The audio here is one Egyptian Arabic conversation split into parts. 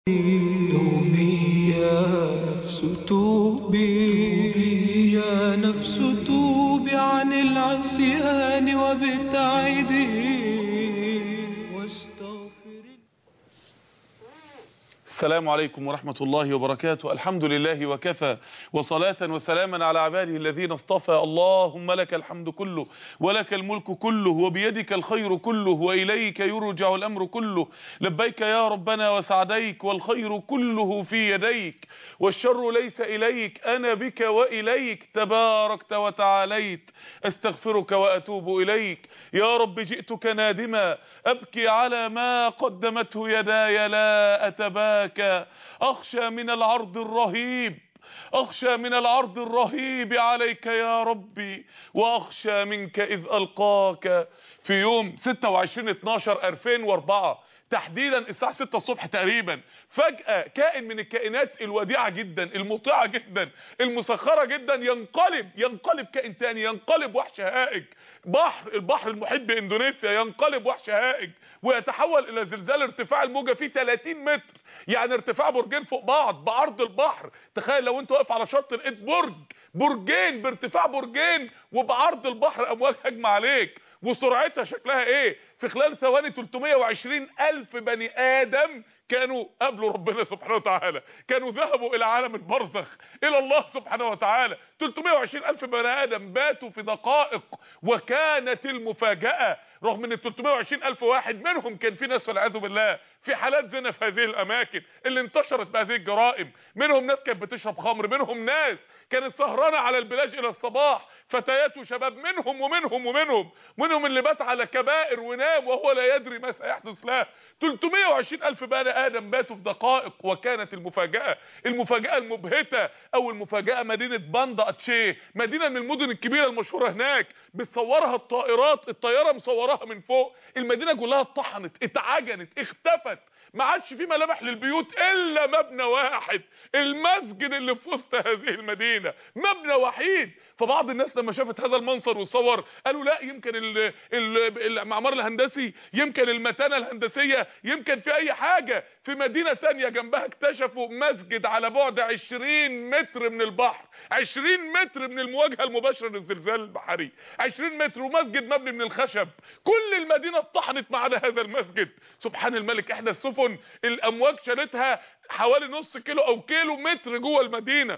توبي يا نفس توبي يا نفس توبي عن العصيان وابتعدي واستغفري السلام عليكم ورحمة الله وبركاته الحمد لله وكفى وصلاة وسلاما على عباده الذين اصطفى اللهم لك الحمد كله ولك الملك كله وبيدك الخير كله وإليك يرجع الأمر كله لبيك يا ربنا وسعديك والخير كله في يديك والشر ليس إليك أنا بك وإليك تباركت وتعاليت أستغفرك وأتوب إليك يا رب جئتك نادما أبكي على ما قدمته يداي لا أتباكى أخشى من العرض الرهيب أخشى من العرض الرهيب عليك يا ربي وأخشى منك إذ ألقاك في يوم 26/12/2004 تحديدا الساعة 6 الصبح تقريبا فجأة كائن من الكائنات الوديعة جدا المطيعة جدا المسخرة جدا ينقلب ينقلب كائن تاني ينقلب وحش هائج بحر البحر المحيط باندونيسيا ينقلب وحش هائج ويتحول الى زلزال ارتفاع الموجة فيه 30 متر يعني ارتفاع برجين فوق بعض بعرض البحر تخيل لو انت واقف على شط لقيت برج برجين بارتفاع برجين وبعرض البحر امواج هجمة عليك وسرعتها شكلها ايه في خلال ثواني 320 الف بني ادم كانوا قابلوا ربنا سبحانه وتعالى كانوا ذهبوا الى عالم البرزخ الى الله سبحانه وتعالى 320 الف بني ادم باتوا في دقائق وكانت المفاجأة رغم ان 320 الف واحد منهم كان في ناس والعياذ بالله في حالات زنا في هذه الاماكن اللي انتشرت بهذه الجرائم منهم ناس كانت بتشرب خمر منهم ناس كانت سهرانه على البلاج الى الصباح فتيات وشباب منهم ومنهم ومنهم منهم اللي بات على كبائر ونام وهو لا يدري ما سيحدث له 320 الف بني ادم باتوا في دقائق وكانت المفاجاه المفاجاه المبهته او المفاجاه مدينه باندا اتشيه مدينه من المدن الكبيره المشهوره هناك بتصورها الطائرات الطياره مصوراها من فوق المدينه كلها اتطحنت اتعجنت اختفت ما عادش في ملامح للبيوت الا مبنى واحد المسجد اللي في وسط هذه المدينه مبنى وحيد فبعض الناس لما شافت هذا المنظر وصور قالوا لا يمكن ال ال المعمار الهندسي يمكن المتانه الهندسيه يمكن في اي حاجه في مدينه تانية جنبها اكتشفوا مسجد على بعد 20 متر من البحر 20 متر من المواجهه المباشره للزلزال البحري 20 متر ومسجد مبني من الخشب كل المدينه اتطحنت ما عدا هذا المسجد سبحان الملك احدى السفن الامواج شالتها حوالي نص كيلو او كيلو متر جوه المدينه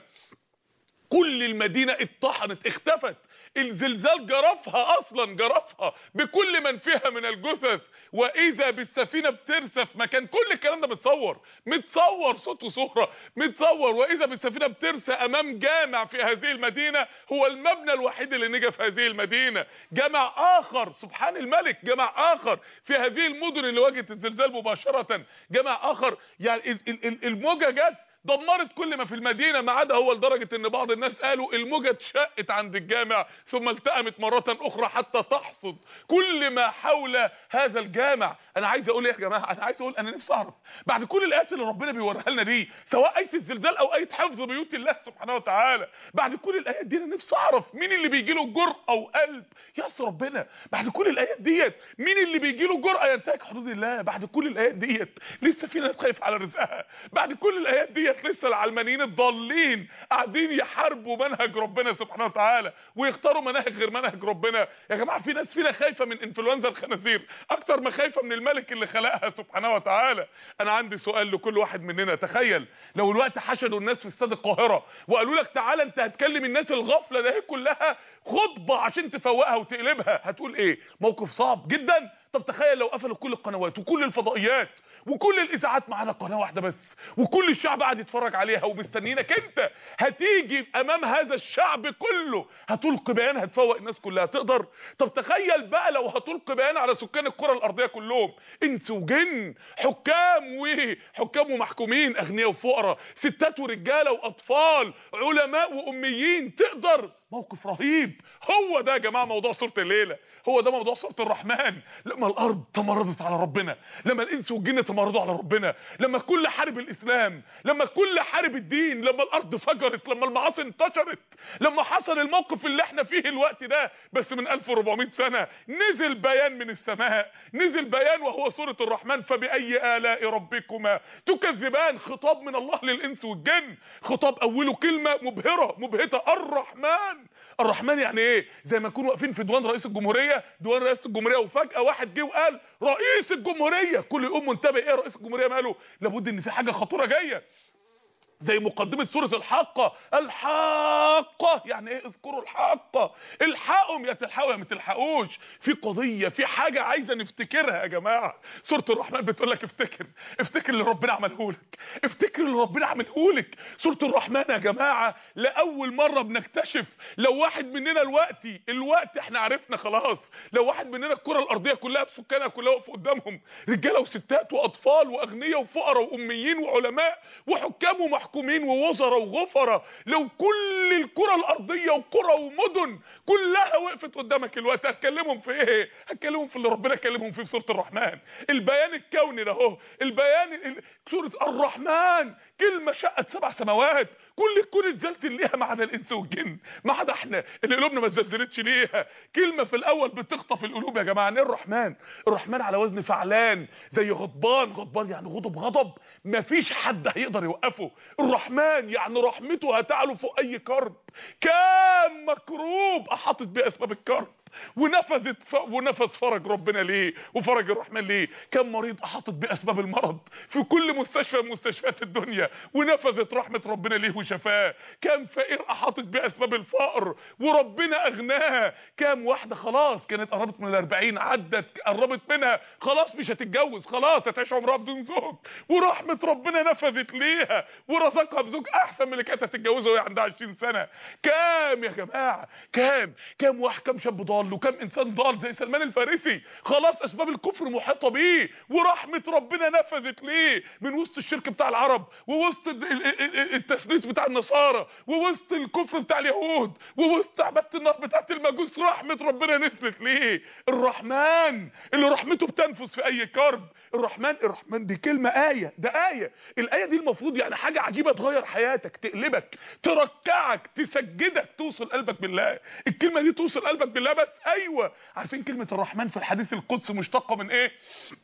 كل المدينة اتطحنت اختفت الزلزال جرفها اصلا جرفها بكل من فيها من الجثث واذا بالسفينة بترسف مكان كل الكلام ده متصور متصور صوت وصورة متصور واذا بالسفينة بترسى امام جامع في هذه المدينة هو المبنى الوحيد اللي نجا في هذه المدينة جامع اخر سبحان الملك جامع اخر في هذه المدن اللي واجهت الزلزال مباشرة جامع اخر يعني الموجة جت دمرت كل ما في المدينة ما عدا هو لدرجة ان بعض الناس قالوا الموجة اتشقت عند الجامع ثم التأمت مرة اخرى حتى تحصد كل ما حول هذا الجامع انا عايز اقول ايه يا جماعة انا عايز اقول انا نفسي اعرف بعد كل الايات اللي ربنا بيوريها لنا دي سواء ايه الزلزال او ايه حفظ بيوت الله سبحانه وتعالى بعد كل الايات دي انا نفسي اعرف مين اللي بيجي له جرأة وقلب يعصي ربنا بعد كل الايات ديت مين اللي بيجي له جرأة ينتهك حدود الله بعد كل الايات ديت لسه في ناس خايف على رزقها بعد كل الايات ديت ديت لسه العلمانيين الضالين قاعدين يحاربوا منهج ربنا سبحانه وتعالى ويختاروا مناهج غير منهج ربنا يا جماعه في ناس فينا خايفه من انفلونزا الخنازير اكتر ما خايفه من الملك اللي خلقها سبحانه وتعالى انا عندي سؤال لكل واحد مننا تخيل لو الوقت حشدوا الناس في استاد القاهره وقالوا لك تعالى انت هتكلم الناس الغفله ده كلها خطبه عشان تفوقها وتقلبها هتقول ايه موقف صعب جدا طب تخيل لو قفلوا كل القنوات وكل الفضائيات وكل الاذاعات معانا قناه واحده بس وكل الشعب قاعد يتفرج عليها ومستنيينك انت هتيجي امام هذا الشعب كله هتلقي بيان هتفوق الناس كلها تقدر طب تخيل بقى لو هتلقي بيان على سكان الكره الارضيه كلهم انس وجن حكام وحكام ومحكومين اغنياء وفقراء ستات ورجاله واطفال علماء واميين تقدر موقف رهيب هو ده يا جماعه موضوع سوره الليله هو ده موضوع سوره الرحمن لما الارض تمردت على ربنا لما الانس والجن تمردوا على ربنا لما الكل حارب الاسلام لما الكل حارب الدين لما الارض فجرت لما المعاصي انتشرت لما حصل الموقف اللي احنا فيه الوقت ده بس من 1400 سنة نزل بيان من السماء نزل بيان وهو سورة الرحمن فبأي آلاء ربكما تكذبان خطاب من الله للإنس والجن خطاب أوله كلمة مبهرة مبهتة الرحمن الرحمن يعني ايه زي ما نكون واقفين في ديوان رئيس الجمهورية ديوان رئيس الجمهورية وفجأة واحد جه وقال رئيس الجمهورية كل يقوم منتبه ايه رئيس الجمهورية ماله لابد ان في حاجة خطيرة جاية زي مقدمة سورة الحاقة الحاقة يعني ايه اذكروا الحاقة الحقهم يا تلحقوا يا ما تلحقوش في قضية في حاجة عايزة نفتكرها يا جماعة سورة الرحمن بتقول لك افتكر افتكر اللي ربنا عمله لك افتكر اللي ربنا عمله لك سورة الرحمن يا جماعة لأول مرة بنكتشف لو واحد مننا الوقتي الوقت احنا عرفنا خلاص لو واحد مننا الكرة الأرضية كلها بسكانها كلها واقفة قدامهم رجالة وستات وأطفال وأغنياء وفقراء وأميين وعلماء وحكام ومحكومين محكومين ووزراء وغفرة لو كل الكرة الارضية وقرى ومدن كلها وقفت قدامك الوقت هتكلمهم في ايه هتكلمهم في اللي ربنا كلمهم فيه في سورة الرحمن البيان الكوني ده اهو البيان ال... سورة الرحمن كلمة شقت سبع سماوات كل الكون اتزلزل ليها ما عدا الانس والجن ما عدا احنا اللي قلوبنا ما اتزلزلتش ليها كلمة في الاول بتخطف القلوب يا جماعة ايه الرحمن الرحمن على وزن فعلان زي غضبان غضبان يعني غضب غضب مفيش حد هيقدر يوقفه الرحمن يعني رحمته هتعلو فوق اي كرب كام مكروب احاطت بيه اسباب الكرب ونفذت ف... ونفذ فرج ربنا ليه وفرج الرحمن ليه كم مريض احاطت باسباب المرض في كل مستشفى من مستشفيات الدنيا ونفذت رحمه ربنا ليه وشفاه كم فقير احاطت باسباب الفقر وربنا اغناه كم واحده خلاص كانت قربت من الأربعين عدت قربت منها خلاص مش هتتجوز خلاص هتعيش عمرها بدون زوج ورحمه ربنا نفذت ليها ورزقها بزوج احسن من اللي كانت هتتجوزه وهي عندها 20 سنه كام يا جماعه كام كام واحد كام شاب ضال ضال وكم انسان ضال زي سلمان الفارسي خلاص اسباب الكفر محيطه بيه ورحمه ربنا نفذت ليه من وسط الشرك بتاع العرب ووسط التثليث بتاع النصارى ووسط الكفر بتاع اليهود ووسط عباده النار بتاعت المجوس رحمه ربنا نزلت ليه الرحمن اللي رحمته بتنفذ في اي كرب الرحمن الرحمن دي كلمه ايه ده ايه الايه دي المفروض يعني حاجه عجيبه تغير حياتك تقلبك تركعك تسجدك توصل قلبك بالله الكلمه دي توصل قلبك بالله بس ايوه عارفين كلمه الرحمن في الحديث القدسي مشتقه من ايه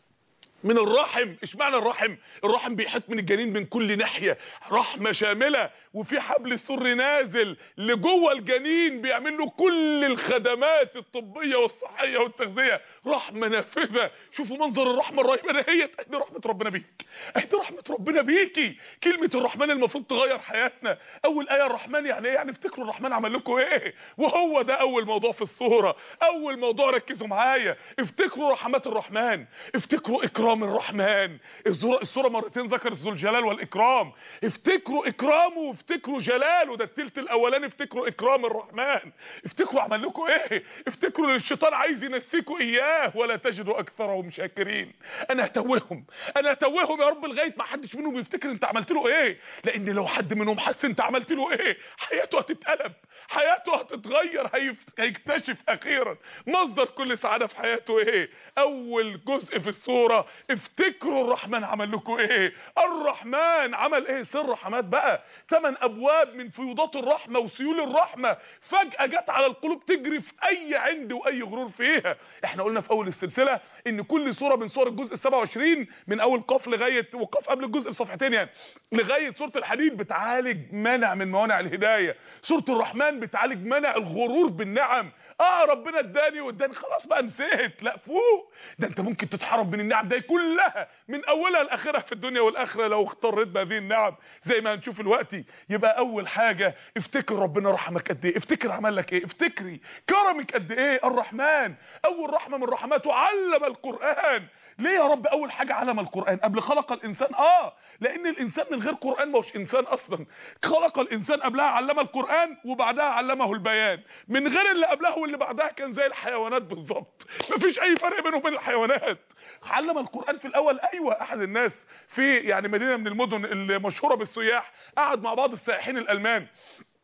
من الرحم ايش معنى الرحم الرحم بيحيط من الجنين من كل ناحيه رحمه شامله وفي حبل سر نازل لجوه الجنين بيعمل له كل الخدمات الطبيه والصحيه والتغذيه رحمه نافذه شوفوا منظر الرحمه الرهيبه ده هي دي رحمه ربنا بيك دي رحمه ربنا بيكي كلمه الرحمن المفروض تغير حياتنا اول ايه الرحمن يعني ايه يعني افتكروا الرحمن عمل لكم ايه وهو ده اول موضوع في الصوره اول موضوع ركزوا معايا افتكروا رحمات الرحمن افتكروا اكرام الرحمن الصوره الصوره مرتين ذكر ذو الجلال والاكرام افتكروا اكرامه وافتكروا جلاله ده التلت الاولاني افتكروا اكرام الرحمن افتكروا عمل لكم ايه افتكروا ان الشيطان عايز ينسيكوا اياه ولا تجدوا اكثرهم شاكرين انا هتوههم انا هتوههم يا رب لغايه ما حدش منهم يفتكر انت عملت له ايه لان لو حد منهم حس انت عملت له ايه حياته هتتقلب حياته هتتغير هيكتشف اخيرا مصدر كل سعاده في حياته ايه اول جزء في السوره افتكروا الرحمن عمل لكم ايه الرحمن عمل ايه سر رحمات بقى ثمان ابواب من فيوضات الرحمه وسيول الرحمه فجاه جت على القلوب تجري في اي عند واي غرور فيها احنا قلنا في اول السلسله ان كل سوره من سور الجزء 27 من اول قاف لغايه وقاف قبل الجزء بصفحتين يعني لغايه سوره الحديد بتعالج منع من موانع الهدايه سوره الرحمن بتعالج منع الغرور بالنعم اه ربنا اداني واداني خلاص بقى نسيت لا فوق ده انت ممكن تتحرم من النعم دي كلها من اولها لاخرها في الدنيا والاخره لو اخترت بهذه النعم زي ما هنشوف دلوقتي يبقى اول حاجه افتكر ربنا رحمك قد ايه افتكر عمل لك ايه افتكري كرمك قد ايه الرحمن اول رحمه من رحماته علم القران ليه يا رب اول حاجه علم القران قبل خلق الانسان اه لان الانسان من غير قران ما هوش انسان اصلا خلق الانسان قبلها علم القران وبعدها علمه البيان من غير اللي قبلها واللي بعدها كان زي الحيوانات بالظبط مفيش اي فرق بينه وبين الحيوانات علم القران في الاول ايوه احد الناس في يعني مدينه من المدن المشهوره بالسياح قعد مع بعض السائحين الالمان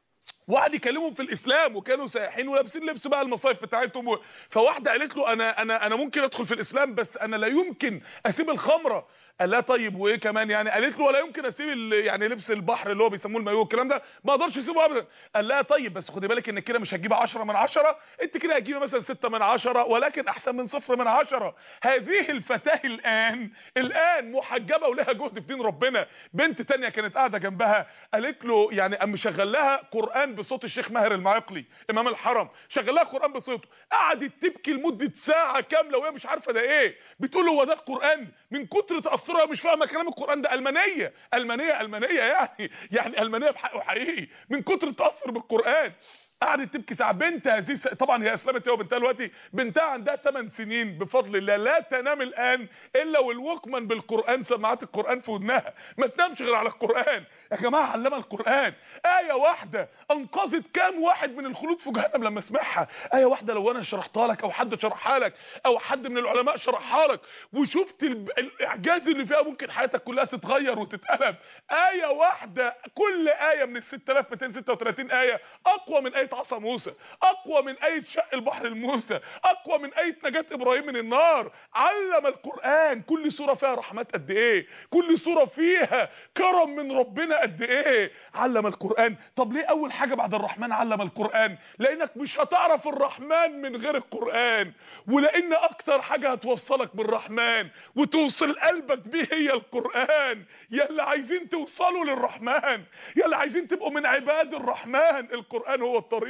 وقعد يكلمهم في الاسلام وكانوا سايحين ولابسين لبس بقى المصايف بتاعتهم و... فواحده قالت له انا انا انا ممكن ادخل في الاسلام بس انا لا يمكن اسيب الخمره قال لها طيب وايه كمان يعني قالت له ولا يمكن اسيب ال... يعني لبس البحر اللي هو بيسموه المايو الكلام ده ما اقدرش اسيبه ابدا قال لها طيب بس خدي بالك انك كده مش هتجيبي 10 من 10 انت كده هتجيبي مثلا 6 من 10 ولكن احسن من صفر من 10 هذه الفتاه الان الان محجبه ولها جهد في دين ربنا بنت تانية كانت قاعده جنبها قالت له يعني قام مشغل لها قران بصوت الشيخ ماهر المعقلي امام الحرم شغل لها قران بصوته قعدت تبكي لمده ساعه كامله وهي مش عارفه ده ايه بتقول له هو ده القران من كتر تاثرها مش فاهمه كلام القران ده المانيه المانيه المانيه يعني يعني المانيه بحقه حقيقي من كتر التاثر بالقران قعدت تبكي ساعه بنت هذه طبعا هي اسلمت هي وبنتها دلوقتي بنتها عندها 8 سنين بفضل الله لا تنام الان الا والوكمان بالقران سماعات القران في ودنها ما تنامش غير على القران يا جماعه علمها القران ايه واحده انقذت كام واحد من الخلود في جهنم لما اسمعها ايه واحده لو انا شرحتها لك او حد شرحها لك او حد من العلماء شرحها لك وشفت الاعجاز اللي فيها ممكن حياتك كلها تتغير وتتقلب ايه واحده كل ايه من ال 6236 ايه اقوى من ايه عصا موسى اقوى من ايه شق البحر الموسى اقوى من ايه نجاة ابراهيم من النار علم القرآن كل سورة فيها رحمات قد ايه كل سورة فيها كرم من ربنا قد ايه علم القرآن طب ليه اول حاجة بعد الرحمن علم القرآن لانك مش هتعرف الرحمن من غير القرآن ولان اكتر حاجة هتوصلك بالرحمن وتوصل قلبك بيه هي القرآن يا اللي عايزين توصلوا للرحمن يا اللي عايزين تبقوا من عباد الرحمن القرآن هو الطريق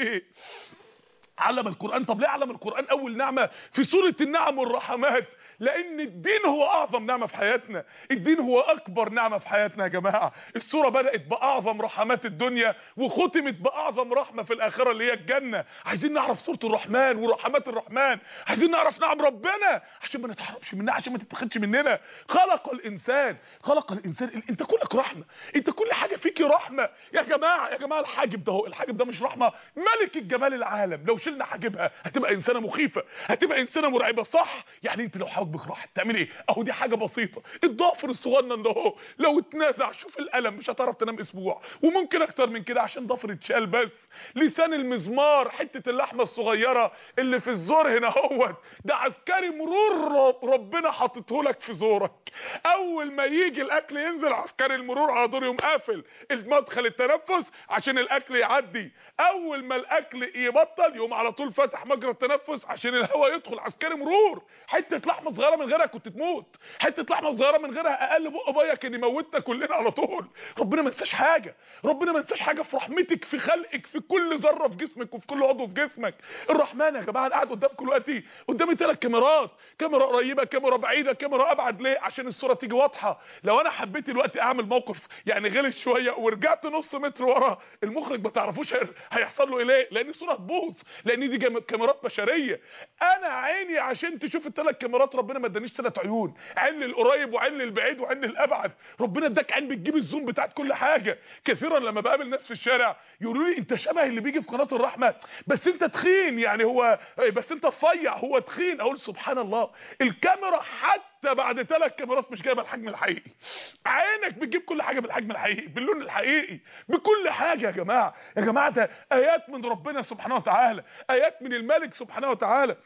علم القرآن طب ليه علم القرآن اول نعمة في سورة النعم والرحمات لان الدين هو اعظم نعمة في حياتنا الدين هو اكبر نعمة في حياتنا يا جماعة السورة بدأت باعظم رحمات الدنيا وختمت باعظم رحمة في الاخرة اللي هي الجنة عايزين نعرف سورة الرحمن ورحمات الرحمن عايزين نعرف نعم ربنا عشان ما نتحرمش منها عشان ما تتخدش مننا خلق الانسان خلق الانسان انت كلك رحمة انت كل حاجة فيك رحمة يا جماعة يا جماعة الحاجب ده هو الحاجب ده مش رحمة ملك الجمال العالم لو شلنا حاجبها هتبقى انسانة مخيفة هتبقى انسانة مرعبة صح يعني انت لو حاجبك راحت تعمل ايه اهو دي حاجة بسيطة الضافر الصغنن ده اهو لو اتنازع شوف الالم مش هتعرف تنام اسبوع وممكن اكتر من كده عشان ضفر اتشال بس لسان المزمار حتة اللحمة الصغيرة اللي في الزور هنا اهوت ده عسكري مرور ربنا حاطته لك في زورك اول ما يجي الاكل ينزل عسكري المرور على دور يقوم قافل المدخل التنفس عشان الاكل يعدي اول ما الاكل يبطل يقوم على طول فاتح مجرى التنفس عشان الهواء يدخل عسكري مرور حته لحمه صغيره من غيرها كنت تموت حته لحمه صغيره من غيرها اقل بق بيا كان يموتنا كلنا على طول ربنا ما ينساش حاجه ربنا ما ينساش حاجه في رحمتك في خلقك في كل ذره في جسمك وفي كل عضو في جسمك الرحمن يا جماعه انا قاعد قدامكم دلوقتي قدامي ثلاث كاميرات كاميرا قريبه كاميرا بعيده كاميرا ابعد ليه عشان الصوره تيجي واضحه لو انا حبيت دلوقتي اعمل موقف يعني غلس شويه ورجعت نص متر ورا المخرج ما تعرفوش هيحصل له ايه ليه لان الصوره هتبوظ لان دي كاميرات بشريه انا عيني عشان تشوف الثلاث كاميرات ربنا ما ادانيش ثلاث عيون عين للقريب وعين للبعيد وعين للابعد ربنا اداك عين بتجيب الزوم بتاعت كل حاجه كثيرا لما بقابل ناس في الشارع يقولوا لي انت شبه اللي بيجي في قناه الرحمه بس انت تخين يعني هو بس انت رفيع هو تخين اقول سبحان الله الكاميرا حتى بعد ثلاث كاميرات مش جايبه الحجم الحقيقي عينك بتجيب كل حاجه بالحجم الحقيقي باللون الحقيقي بكل حاجه يا جماعه يا جماعه ده ايات من ربنا سبحانه وتعالى ايات من الملك سبحانه وتعالى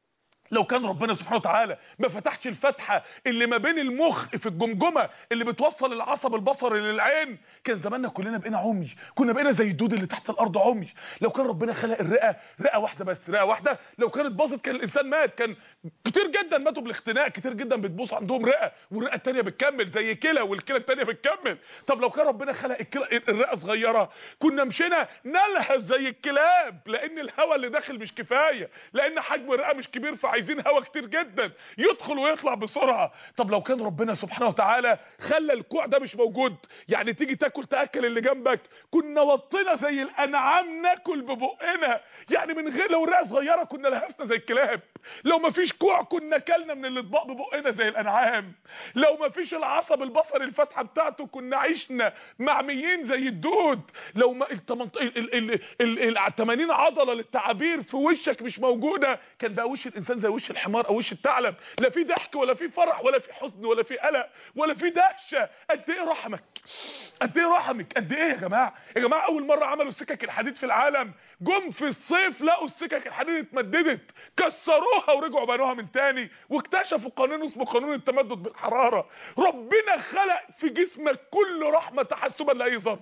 لو كان ربنا سبحانه وتعالى ما فتحش الفتحه اللي ما بين المخ في الجمجمه اللي بتوصل العصب البصري للعين كان زماننا كلنا بقينا عمي كنا بقينا زي الدود اللي تحت الارض عمي لو كان ربنا خلق الرئه رئه واحده بس رئه واحده لو كانت باظت كان الانسان مات كان كتير جدا ماتوا بالاختناق كتير جدا بتبوظ عندهم رئه والرئه الثانيه بتكمل زي كلى والكلى الثانيه بتكمل طب لو كان ربنا خلق الكلى الرئه صغيره كنا مشينا نلهث زي الكلاب لان الهواء اللي داخل مش كفايه لان حجم الرئه مش كبير عايزين هوا كتير جدا يدخل ويطلع بسرعة طب لو كان ربنا سبحانه وتعالى خلى الكوع ده مش موجود يعني تيجي تاكل تاكل اللي جنبك كنا وطينا زي الانعام ناكل ببقنا يعني من غير لو رئه صغيره كنا لهفنا زي الكلاب لو مفيش كوع كنا كلنا من الاطباق ببقنا زي الانعام لو مفيش العصب البصري الفتحه بتاعته كنا عشنا معميين زي الدود لو ما ال 18 ال 80 عضله للتعابير في وشك مش موجوده كان بقى وش الانسان زي وش الحمار او وش الثعلب لا في ضحك ولا في فرح ولا في حزن ولا في قلق ولا في دهشه قد ايه رحمك قد ايه رحمك قد ايه يا جماعه يا جماعه اول مره عملوا سكك الحديد في العالم جم في الصيف لقوا السكك الحديد اتمددت كسروها ورجعوا بنوها من تاني واكتشفوا قانون اسمه قانون التمدد بالحراره ربنا خلق في جسمك كل رحمه تحسبا لاي ظرف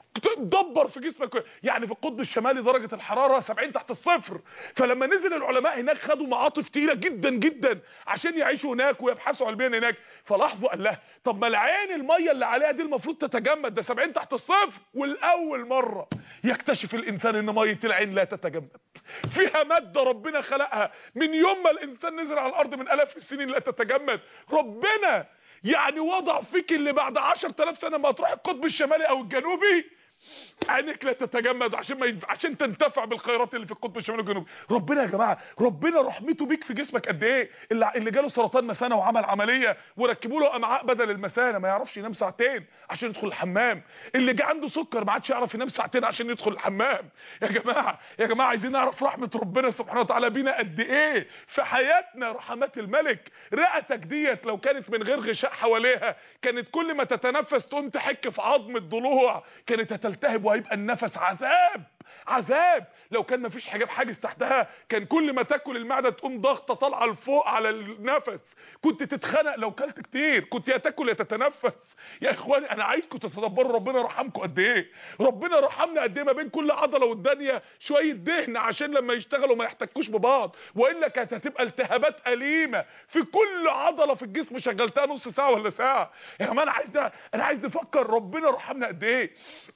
دبر في جسمك يعني في القطب الشمالي درجه الحراره 70 تحت الصفر فلما نزل العلماء هناك خدوا معاطف تقيله جدا جدا عشان يعيشوا هناك ويبحثوا علميا هناك فلاحظوا قال لها طب ما العين الميه اللي عليها دي المفروض تتجمد ده 70 تحت الصفر والاول مره يكتشف الانسان ان ميه العين لا تتجمد فيها ماده ربنا خلقها من يوم ما الانسان نزل على الارض من الاف السنين لا تتجمد ربنا يعني وضع فيك اللي بعد 10000 سنه ما تروح القطب الشمالي او الجنوبي عينك لا تتجمد عشان ما ينف... عشان تنتفع بالخيرات اللي في القطب الشمالي والجنوبي ربنا يا جماعه ربنا رحمته بيك في جسمك قد ايه اللي, اللي جاله سرطان مثانه وعمل عمليه وركبوا له امعاء بدل المثانه ما يعرفش ينام ساعتين عشان يدخل الحمام اللي جه عنده سكر ما عادش يعرف ينام ساعتين عشان يدخل الحمام يا جماعه يا جماعه عايزين نعرف رحمه ربنا سبحانه وتعالى بينا قد ايه في حياتنا رحمات الملك رئتك ديت لو كانت من غير غشاء حواليها كانت كل ما تتنفس تقوم تحك في عظم الضلوع كانت هتلتهب وهيبقى النفس عذاب عذاب لو كان مفيش حاجاب حاجز تحتها كان كل ما تاكل المعده تقوم ضغطه طالعه لفوق على النفس كنت تتخنق لو كلت كتير كنت يا تاكل يا تتنفس يا اخواني انا عايزكم تتدبروا ربنا رحمكم قد ايه ربنا رحمنا قد ايه ما بين كل عضله والدنيا شويه دهن عشان لما يشتغلوا ما يحتكوش ببعض والا كانت هتبقى التهابات اليمه في كل عضله في الجسم شغلتها نص ساعه ولا ساعه يا جماعه انا عايز انا عايز نفكر ربنا رحمنا قد ايه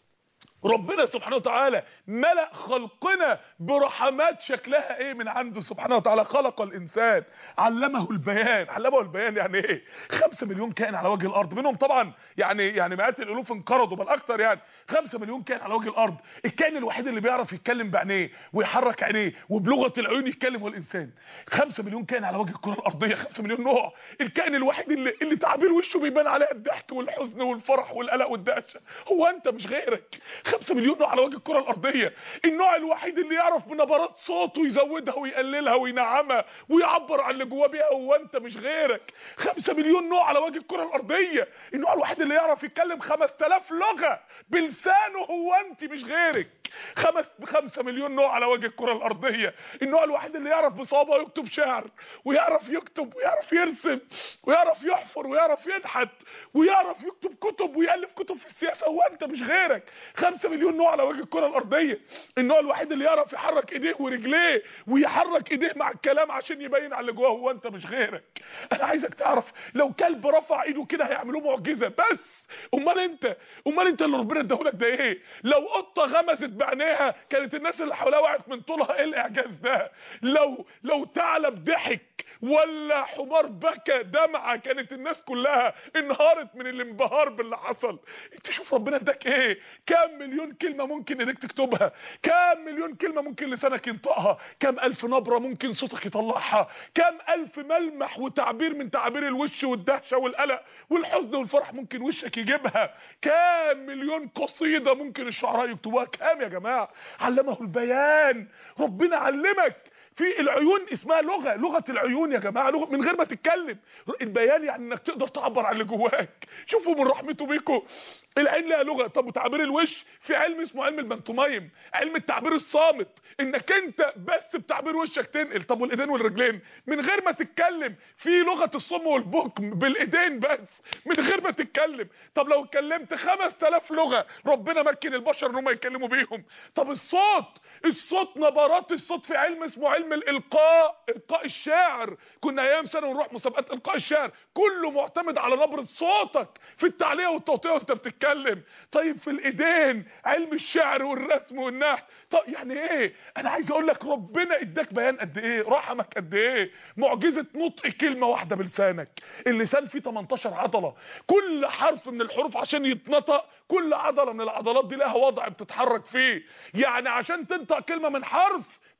ربنا سبحانه وتعالى ملأ خلقنا برحمات شكلها ايه من عنده سبحانه وتعالى خلق الانسان علمه البيان علمه البيان يعني ايه خمسة مليون كائن على وجه الارض منهم طبعا يعني يعني مئات الالوف انقرضوا بل اكتر يعني خمسة مليون كائن على وجه الارض الكائن الوحيد اللي بيعرف يتكلم بعينيه ويحرك عينيه وبلغه العيون يتكلم هو الانسان خمسة مليون كائن على وجه الكره الارضيه خمسة مليون نوع الكائن الوحيد اللي اللي تعبير وشه بيبان عليه الضحك والحزن والفرح والقلق والدهشه هو انت مش غيرك 5 مليون نوع على وجه الكره الارضيه النوع الوحيد اللي يعرف بنبرات صوته يزودها ويقللها وينعمها ويعبر عن اللي جواه بيها هو انت مش غيرك 5 مليون نوع على وجه الكره الارضيه النوع الوحيد اللي يعرف يتكلم 5000 لغه بلسانه هو انت مش غيرك خمس خمسة مليون نوع على وجه الكره الارضيه النوع الوحيد اللي يعرف بصوابه يكتب شعر ويعرف يكتب ويعرف يرسم ويعرف يحفر ويعرف ينحت ويعرف يكتب كتب ويالف كتب في السياسه هو انت مش غيرك خمسة مليون نوع على وجه الكره الارضيه النوع الوحيد اللي يعرف يحرك ايديه ورجليه ويحرك ايديه مع الكلام عشان يبين على اللي جواه هو انت مش غيرك انا عايزك تعرف لو كلب رفع ايده كده هيعملوه معجزه بس امال انت امال انت اللي ربنا اداهولك ده ايه لو قطه غمزت بعينيها كانت الناس اللي حواليها وقعت من طولها ايه الاعجاز ده لو لو ثعلب ضحك ولا حمار بكى دمعه كانت الناس كلها انهارت من الانبهار باللي حصل انت شوف ربنا اداك ايه كام مليون كلمه ممكن ايديك تكتبها كام مليون كلمه ممكن لسانك ينطقها كام الف نبره ممكن صوتك يطلعها كام الف ملمح وتعبير من تعابير الوش والدهشه والقلق والحزن والفرح ممكن وشك يجيبها كام مليون قصيده ممكن الشعراء يكتبوها كام يا جماعه علمه البيان ربنا علمك في العيون اسمها لغه لغه العيون يا جماعه لغه من غير ما تتكلم البيان يعني انك تقدر تعبر عن اللي جواك شوفوا من رحمته بيكم العين لها لغه طب وتعبير الوش في علم اسمه علم المنتومايم علم التعبير الصامت انك انت بس بتعبير وشك تنقل طب والايدين والرجلين من غير ما تتكلم في لغه الصم والبكم بالايدين بس من غير ما تتكلم طب لو اتكلمت 5000 لغه ربنا مكن البشر ان هم يتكلموا بيهم طب الصوت الصوت نبرات الصوت في علم اسمه علم الالقاء القاء الشاعر كنا ايام سنه ونروح مسابقات القاء الشعر كله معتمد على نبره صوتك في التعليق والتوطيه وانت بتتكلم طيب في الايدين علم الشعر والرسم والنحت طب يعني ايه انا عايز اقول لك ربنا اداك بيان قد ايه رحمك قد ايه معجزه نطق كلمه واحده بلسانك اللسان فيه 18 عضله كل حرف من الحروف عشان يتنطق كل عضله من العضلات دي لها وضع بتتحرك فيه يعني عشان تنطق كلمه من حرف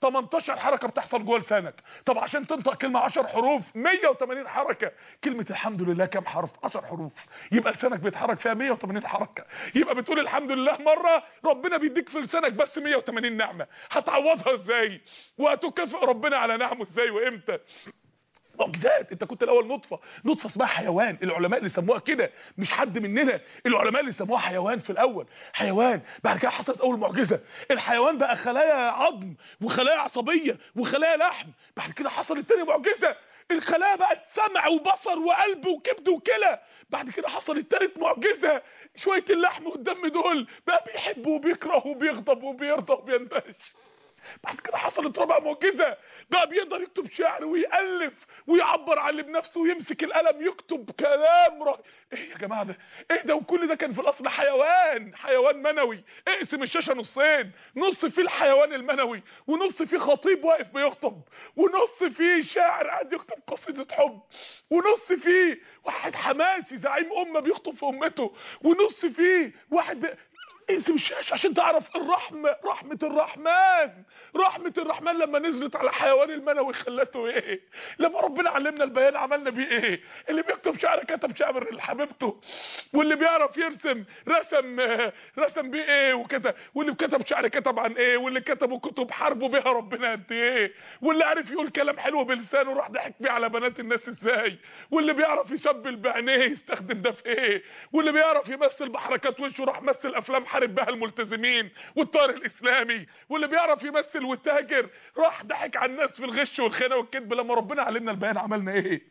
18 حركه بتحصل جوه لسانك طب عشان تنطق كلمه 10 حروف 180 حركه كلمه الحمد لله كام حرف 10 حروف يبقى لسانك بيتحرك فيها 180 حركه يبقى بتقول الحمد لله مره ربنا بيديك في لسانك بس 180 نعمه هتعوضها ازاي وهتكافئ ربنا على نعمه ازاي وامتى معجزات انت كنت الاول نطفه نطفه اسمها حيوان العلماء اللي سموها كده مش حد مننا العلماء اللي سموها حيوان في الاول حيوان بعد كده حصلت اول معجزه الحيوان بقى خلايا عظم وخلايا عصبيه وخلايا لحم بعد كده حصلت تاني معجزه الخلايا بقت سمع وبصر وقلب وكبد وكلى بعد كده حصلت تالت معجزه شويه اللحم والدم دول بقى بيحب وبيكره وبيغضب وبيرضى وبيندهش بعد كده حصلت رابع معجزه بقى بيقدر يكتب شعر ويالف ويعبر عن اللي بنفسه ويمسك القلم يكتب كلام رهيب ايه يا جماعه ده ايه ده وكل ده كان في الاصل حيوان حيوان منوي اقسم الشاشه نصين نص فيه الحيوان المنوي ونص فيه خطيب واقف بيخطب ونص فيه شاعر قاعد يكتب قصيده حب ونص فيه واحد حماسي زعيم امه بيخطب في امته ونص فيه واحد اقسم الشاشه عشان تعرف الرحمه رحمه الرحمن رحمه الرحمن لما نزلت على حيوان المنوي خلته ايه لما ربنا علمنا البيان عملنا بيه ايه اللي بيكتب شعر كتب شعر لحبيبته واللي بيعرف يرسم رسم رسم بيه ايه وكده واللي كتب شعر كتب عن ايه واللي كتبوا كتب حاربوا بيها ربنا قد ايه واللي عارف يقول كلام حلو بلسانه راح ضحك بيه على بنات الناس ازاي واللي بيعرف يسبل بعينيه يستخدم ده في ايه واللي بيعرف يمثل بحركات وشه راح مثل افلام حارب بها الملتزمين والطار الاسلامي واللي بيعرف يمثل وتاجر راح ضحك على الناس في الغش والخيانه والكذب لما ربنا علمنا البيان عملنا ايه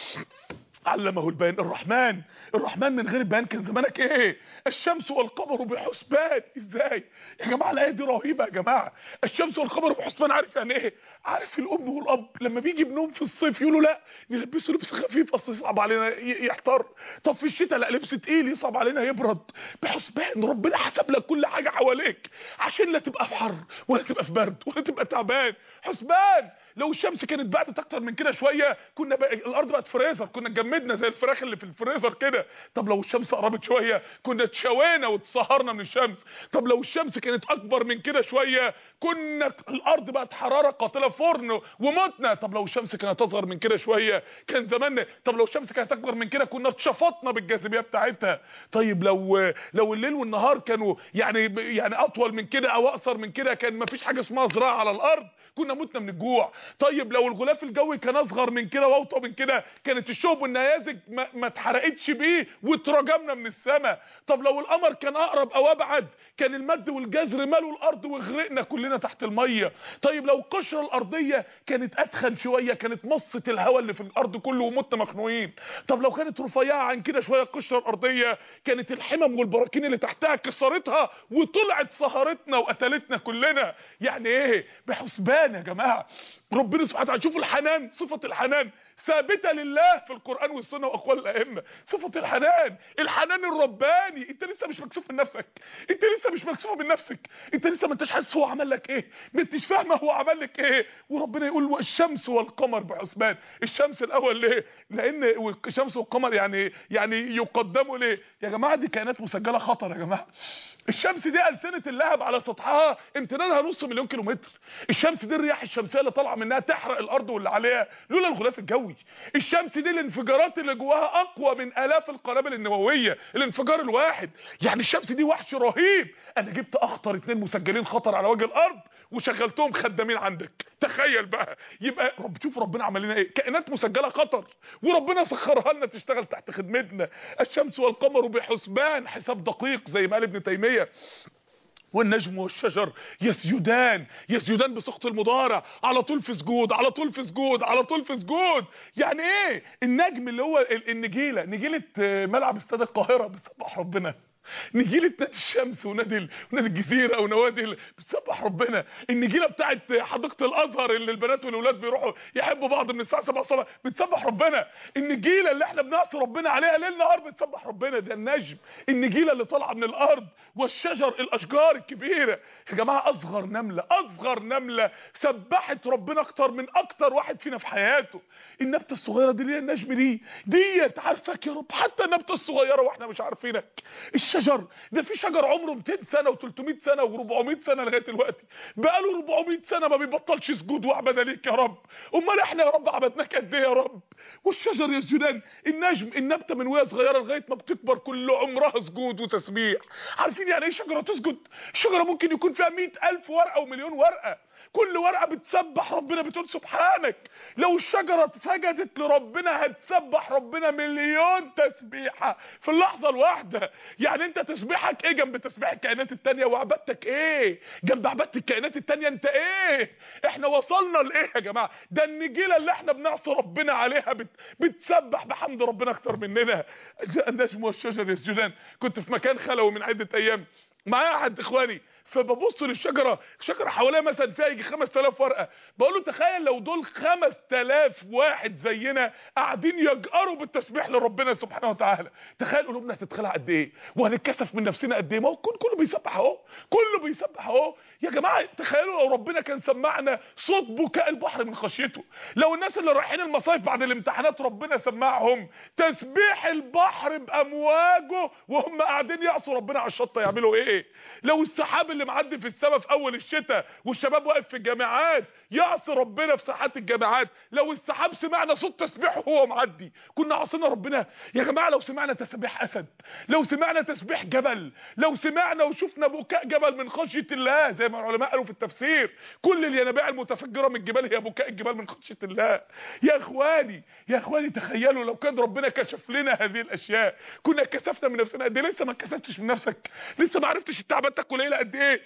علمه البيان الرحمن الرحمن من غير البيان كان زمانك ايه الشمس والقمر بحسبان ازاي يا جماعه الايه دي رهيبه يا جماعه الشمس والقمر بحسبان عارف يعني ايه عارف الام والاب لما بيجي ابنهم في الصيف يقولوا لا نلبسه لبس خفيف اصل يصعب علينا يحتر طب في الشتاء لا لبس تقيل يصعب علينا يبرد بحسبان ربنا حسب لك كل حاجه حواليك عشان لا تبقى في حر ولا تبقى في برد ولا تبقى تعبان حسبان لو الشمس كانت بعدت اكتر من كده شويه كنا بقى الارض بقت فريزر كنا اتجمدنا زي الفراخ اللي في الفريزر كده طب لو الشمس قربت شويه كنا اتشوينا واتسهرنا من الشمس طب لو الشمس كانت اكبر من كده شويه كنا الارض بقت حراره قاتله فرن ومتنا طب لو الشمس كانت اصغر من كده شويه كان زماننا طب لو الشمس كانت اكبر من كده كنا اتشفطنا بالجاذبيه بتاعتها طيب لو لو الليل والنهار كانوا يعني يعني اطول من كده او اقصر من كده كان مفيش حاجه اسمها زراعه على الارض كنا متنا من الجوع طيب لو الغلاف الجوي كان اصغر من كده واوطى من كده كانت الشهب والنيازك ما, ما اتحرقتش بيه واترجمنا من السماء طب لو القمر كان اقرب او ابعد كان المد والجزر مالوا الارض وغرقنا كلنا تحت الميه طيب لو القشره الارضيه كانت اتخن شويه كانت مصت الهواء اللي في الارض كله ومتنا مخنوقين طب لو كانت رفيعه عن كده شويه القشره الارضيه كانت الحمم والبراكين اللي تحتها كسرتها وطلعت سهرتنا وقتلتنا كلنا يعني ايه بحسبان يا جماعه ربنا سبحانه وتعالى شوفوا الحنان صفه الحنان ثابته لله في القران والسنه واقوال الائمه صفه الحنان الحنان الرباني انت لسه مش مكسوف من نفسك انت لسه مش مكسوف من نفسك انت لسه ما انتش حاسس هو عمل لك ايه ما انتش فاهمه هو عمل لك ايه وربنا يقول والشمس والقمر بحسبان الشمس الاول ليه لان الشمس والقمر يعني يعني يقدموا ليه يا جماعه دي كائنات مسجله خطر يا جماعه الشمس دي ألسنة اللهب على سطحها امتدادها نص مليون كيلومتر الشمس دي الرياح الشمسيه اللي طالعه منها تحرق الارض واللي عليها لولا الغلاف الجوي الشمس دي الانفجارات اللي جواها اقوى من الاف القنابل النوويه الانفجار الواحد يعني الشمس دي وحش رهيب انا جبت اخطر اتنين مسجلين خطر على وجه الارض وشغلتهم خدامين عندك تخيل بقى يبقى رب شوف ربنا عمل لنا ايه كائنات مسجله خطر وربنا سخرها لنا تشتغل تحت خدمتنا الشمس والقمر بحسبان حساب دقيق زي ما قال ابن تيميه والنجم والشجر يسجدان يسجدان بسقط المضارع على طول في سجود على طول في سجود على طول في سجود يعني ايه النجم اللي هو النجيله نجيله ملعب استاد القاهره بتسبح ربنا نجيله نادي الشمس ونادي ونادي الجزيره ونوادي بتسبح ربنا النجيله بتاعت حديقه الازهر اللي البنات والولاد بيروحوا يحبوا بعض من الساعه 7 الصبح بتسبح ربنا النجيله اللي احنا بنعصي ربنا عليها ليل نهار بتسبح ربنا ده النجم النجيله اللي طالعه من الارض والشجر الاشجار الكبيره يا جماعه اصغر نمله اصغر نمله سبحت ربنا اكتر من اكتر واحد فينا في حياته النبته الصغيره دي اللي هي النجم دي ديت عارفاك يا رب حتى النبته الصغيره واحنا مش عارفينك الشجر ده في شجر عمره 200 سنه و300 سنه و400 سنه لغايه دلوقتي بقاله 400 سنه ما بيبطلش سجود وعباده ليك يا رب امال احنا يا رب عبدناك قد ايه يا رب والشجر يسجدان النجم النبته من وهي صغيره لغايه ما بتكبر كل عمرها سجود وتسبيح عارفين يعني ايه شجره تسجد شجره ممكن يكون فيها 100000 ورقه ومليون ورقه كل ورقه بتسبح ربنا بتقول سبحانك لو الشجره سجدت لربنا هتسبح ربنا مليون تسبيحه في اللحظه الواحده يعني انت تسبيحك ايه جنب تسبيح الكائنات التانية وعبادتك ايه جنب عباده الكائنات التانية انت ايه احنا وصلنا لايه يا جماعه ده النجيله اللي احنا بنعصي ربنا عليها بت... بتسبح بحمد ربنا اكتر مننا النجم والشجر يسجدان كنت في مكان خلوي من عده ايام معايا احد اخواني فببص للشجره شجره حواليها مثلا فيها يجي 5000 ورقه بقول له تخيل لو دول 5000 واحد زينا قاعدين يجأروا بالتسبيح لربنا سبحانه وتعالى تخيل قلوبنا هتتخلع قد ايه وهنتكسف من نفسنا قد ايه ما هو كل كله بيسبح اهو كله بيسبح اهو يا جماعه تخيلوا لو ربنا كان سمعنا صوت بكاء البحر من خشيته لو الناس اللي رايحين المصايف بعد الامتحانات ربنا سمعهم تسبيح البحر بامواجه وهم قاعدين يعصوا ربنا على الشط يعملوا ايه لو السحاب اللي معدي في السماء في اول الشتاء والشباب واقف في الجامعات يعصي ربنا في ساحات الجامعات لو السحاب سمعنا صوت تسبيحه وهو معدي كنا عاصينا ربنا يا جماعه لو سمعنا تسبيح اسد لو سمعنا تسبيح جبل لو سمعنا وشفنا بكاء جبل من خشيه الله زي ما العلماء قالوا في التفسير كل الينابيع المتفجره من الجبال هي بكاء الجبال من خشيه الله يا اخواني يا اخواني تخيلوا لو كان ربنا كشف لنا هذه الاشياء كنا كسفنا من نفسنا قد ايه لسه ما كسفتش من نفسك لسه ما عرفتش التعبانتك قليله قد ايه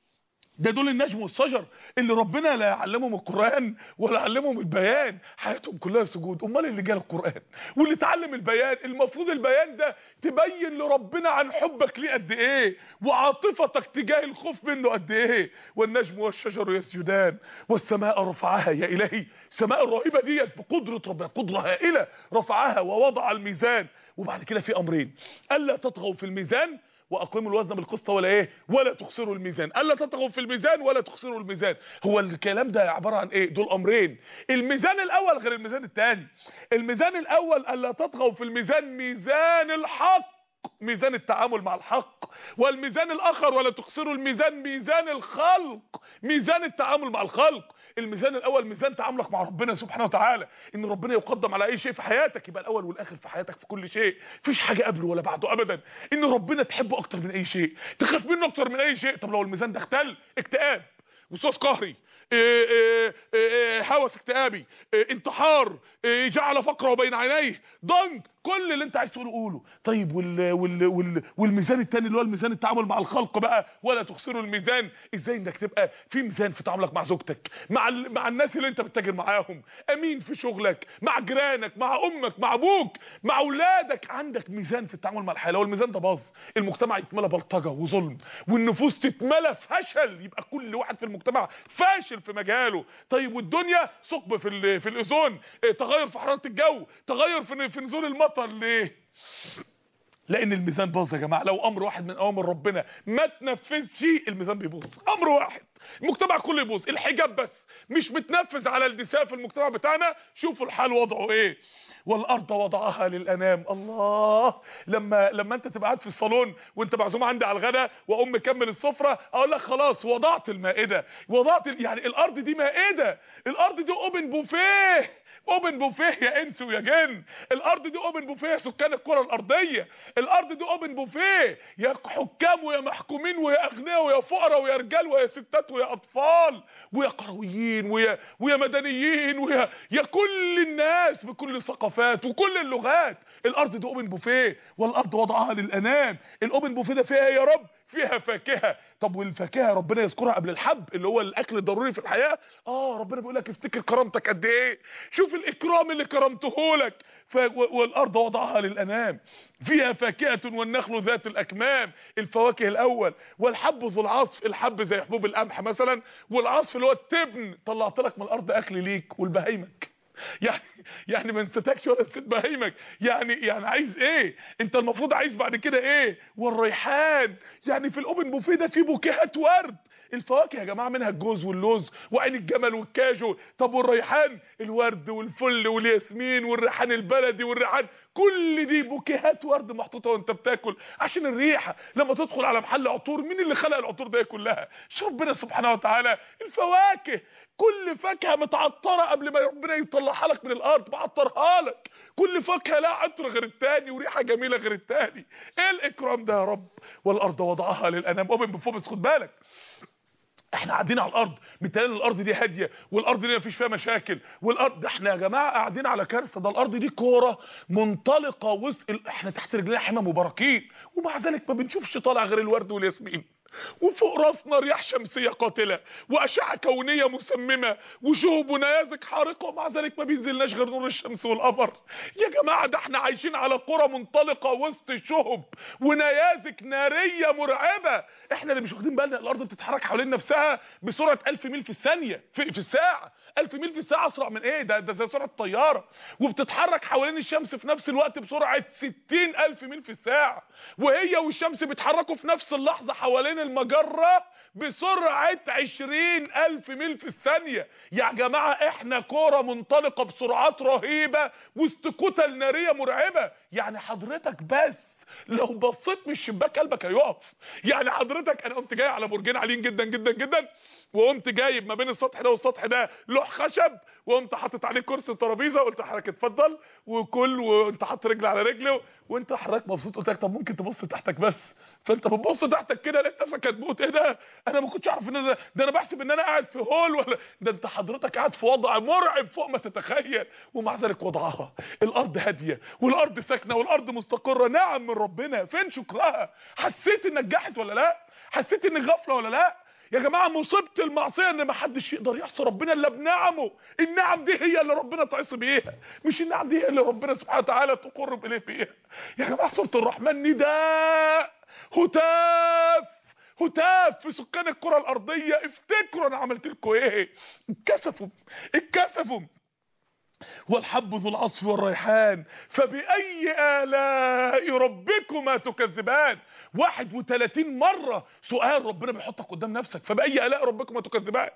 ده دول النجم والشجر اللي ربنا لا يعلمهم القرآن ولا يعلمهم البيان حياتهم كلها سجود امال اللي جال القرآن واللي اتعلم البيان المفروض البيان ده تبين لربنا عن حبك ليه قد ايه وعاطفتك تجاه الخوف منه قد ايه والنجم والشجر يسجدان والسماء رفعها يا الهي السماء الرهيبه ديت بقدره ربنا قدره هائله رفعها ووضع الميزان وبعد كده في امرين الا تطغوا في الميزان واقيموا الوزن بالقسط ولا ايه ولا تخسروا الميزان الا تطغوا في الميزان ولا تخسروا الميزان هو الكلام ده عباره عن ايه دول امرين الميزان الاول غير الميزان الثاني الميزان الاول الا تطغوا في الميزان ميزان الحق ميزان التعامل مع الحق والميزان الاخر ولا تخسروا الميزان ميزان الخلق ميزان التعامل مع الخلق الميزان الاول ميزان تعاملك مع ربنا سبحانه وتعالى ان ربنا يقدم على اي شيء في حياتك يبقى الاول والاخر في حياتك في كل شيء مفيش حاجه قبله ولا بعده ابدا ان ربنا تحبه اكتر من اي شيء تخاف منه اكتر من اي شيء طب لو الميزان ده اختل اكتئاب وسواس قهري إيه إيه إيه هوس اكتئابي انتحار جعل فقره بين عينيه ضنك كل اللي انت عايز تقوله قوله طيب وال وال وال والميزان الثاني اللي هو الميزان التعامل مع الخلق بقى ولا تخسروا الميزان ازاي انك تبقى في ميزان في تعاملك مع زوجتك مع ال... مع الناس اللي انت بتتاجر معاهم امين في شغلك مع جيرانك مع امك مع ابوك مع اولادك عندك ميزان في التعامل مع الحياه لو الميزان ده باظ المجتمع يتملى بلطجه وظلم والنفوس تتملى فشل يبقى كل واحد في المجتمع فاشل في مجاله طيب والدنيا ثقب في ال... في الاوزون تغير في حراره الجو تغير في في نزول المطر ليه لان الميزان باظ يا جماعه لو امر واحد من اوامر ربنا ما تنفذش الميزان بيبوظ امر واحد المجتمع كله يبوظ الحجاب بس مش بتنفذ على النساء في المجتمع بتاعنا شوفوا الحال وضعه ايه والارض وضعها للانام الله لما لما انت تبقى قاعد في الصالون وانت معزوم عندي على الغداء واقوم مكمل السفره اقول لك خلاص وضعت المائده وضعت يعني الارض دي مائده الارض دي اوبن بوفيه اوبن بوفيه يا انس ويا جن الارض دي اوبن بوفيه يا سكان الكره الارضيه الارض دي اوبن بوفيه يا حكام ويا محكومين ويا اغنياء ويا فقراء ويا رجال ويا ستات ويا اطفال ويا قرويين ويا ويا مدنيين ويا يا كل الناس بكل الثقافات وكل اللغات الارض دي اوبن بوفيه والارض وضعها للانام الاوبن بوفيه ده فيها يا رب فيها فاكهه طب والفاكهه ربنا يذكرها قبل الحب اللي هو الاكل الضروري في الحياه اه ربنا بيقول لك افتكر كرامتك قد ايه شوف الاكرام اللي كرمته لك ف... والارض وضعها للانام فيها فاكهه والنخل ذات الاكمام الفواكه الاول والحب ذو العصف الحب زي حبوب القمح مثلا والعصف اللي هو التبن طلعت لك من الارض اكل ليك ولبهايمك يعني يعني ما نسيتكش ولا نسيت بهايمك يعني يعني عايز ايه انت المفروض عايز بعد كده ايه والريحان يعني في الاوبن بوفيه ده في بوكيهات ورد الفواكه يا جماعه منها الجوز واللوز وعين الجمل والكاجو طب والريحان الورد والفل والياسمين والريحان البلدي والريحان كل دي بوكيهات ورد محطوطه وانت بتاكل عشان الريحه لما تدخل على محل عطور مين اللي خلق العطور دي كلها شوف ربنا سبحانه وتعالى الفواكه كل فاكهه متعطره قبل ما ربنا يطلعها لك من الارض معطرها لك كل فاكهه لها عطر غير التاني وريحه جميله غير التاني ايه الاكرام ده يا رب والارض وضعها للانام اوبن بفوبس خد بالك احنا قاعدين على الارض متهيألي الارض دي هاديه والارض دي مفيش فيها مشاكل والارض ده احنا يا جماعه قاعدين على كارثه ده الارض دي كوره منطلقه وسط ال- احنا تحت رجلينا حمم وبراكين ومع ذلك ما بنشوفش طالع غير الورد والياسمين وفوق راسنا رياح شمسيه قاتله واشعه كونيه مسممه وشهب ونيازك حارقه ومع ذلك ما بينزلناش غير نور الشمس والقمر يا جماعه ده احنا عايشين على قرى منطلقه وسط شهب ونيازك ناريه مرعبه احنا اللي مش واخدين بالنا الارض بتتحرك حوالين نفسها بسرعه 1000 ميل في الثانيه في, في الساعه 1000 ميل في الساعه اسرع من ايه ده ده زي سرعه الطياره وبتتحرك حوالين الشمس في نفس الوقت بسرعه 60000 ميل في الساعه وهي والشمس بيتحركوا في نفس اللحظه حوالين المجره بسرعه 20000 ميل في الثانيه يا جماعه احنا كوره منطلقه بسرعات رهيبه وسط كتل ناريه مرعبه يعني حضرتك بس لو بصيت من الشباك قلبك هيقف يعني حضرتك انا قمت جاي على برجين عاليين جدا جدا جدا وقمت جايب ما بين السطح ده والسطح ده لوح خشب وقمت حاطط عليه كرسي ترابيزه وقلت لحضرتك اتفضل وكل وانت حاطط رجل على رجل وانت حضرتك مبسوط قلت لك طب ممكن تبص تحتك بس فانت بتبص تحتك كده لقيت نفسك هتموت ايه ده انا ما كنتش اعرف ان ده, ده انا بحسب ان انا قاعد في هول ولا ده انت حضرتك قاعد في وضع مرعب فوق ما تتخيل ومع ذلك وضعها الارض هاديه والارض ساكنه والارض مستقره نعم من ربنا فين شكرها حسيت انك جحت ولا لا حسيت انك غفله ولا لا يا جماعه مصيبه المعصيه ان ما حدش يقدر يعصي ربنا الا بنعمه النعم دي هي اللي ربنا تعصي بيها مش النعم دي هي اللي ربنا سبحانه وتعالى تقرب اليه فيها يا جماعه سوره الرحمن نداء هتاف هتاف في سكان الكره الارضيه افتكروا انا عملت لكم ايه اتكسفوا اتكسفوا والحب ذو العصف والريحان فبأي آلاء ربكما تكذبان 31 مرة سؤال ربنا بيحطك قدام نفسك فبأي آلاء ربكما تكذبان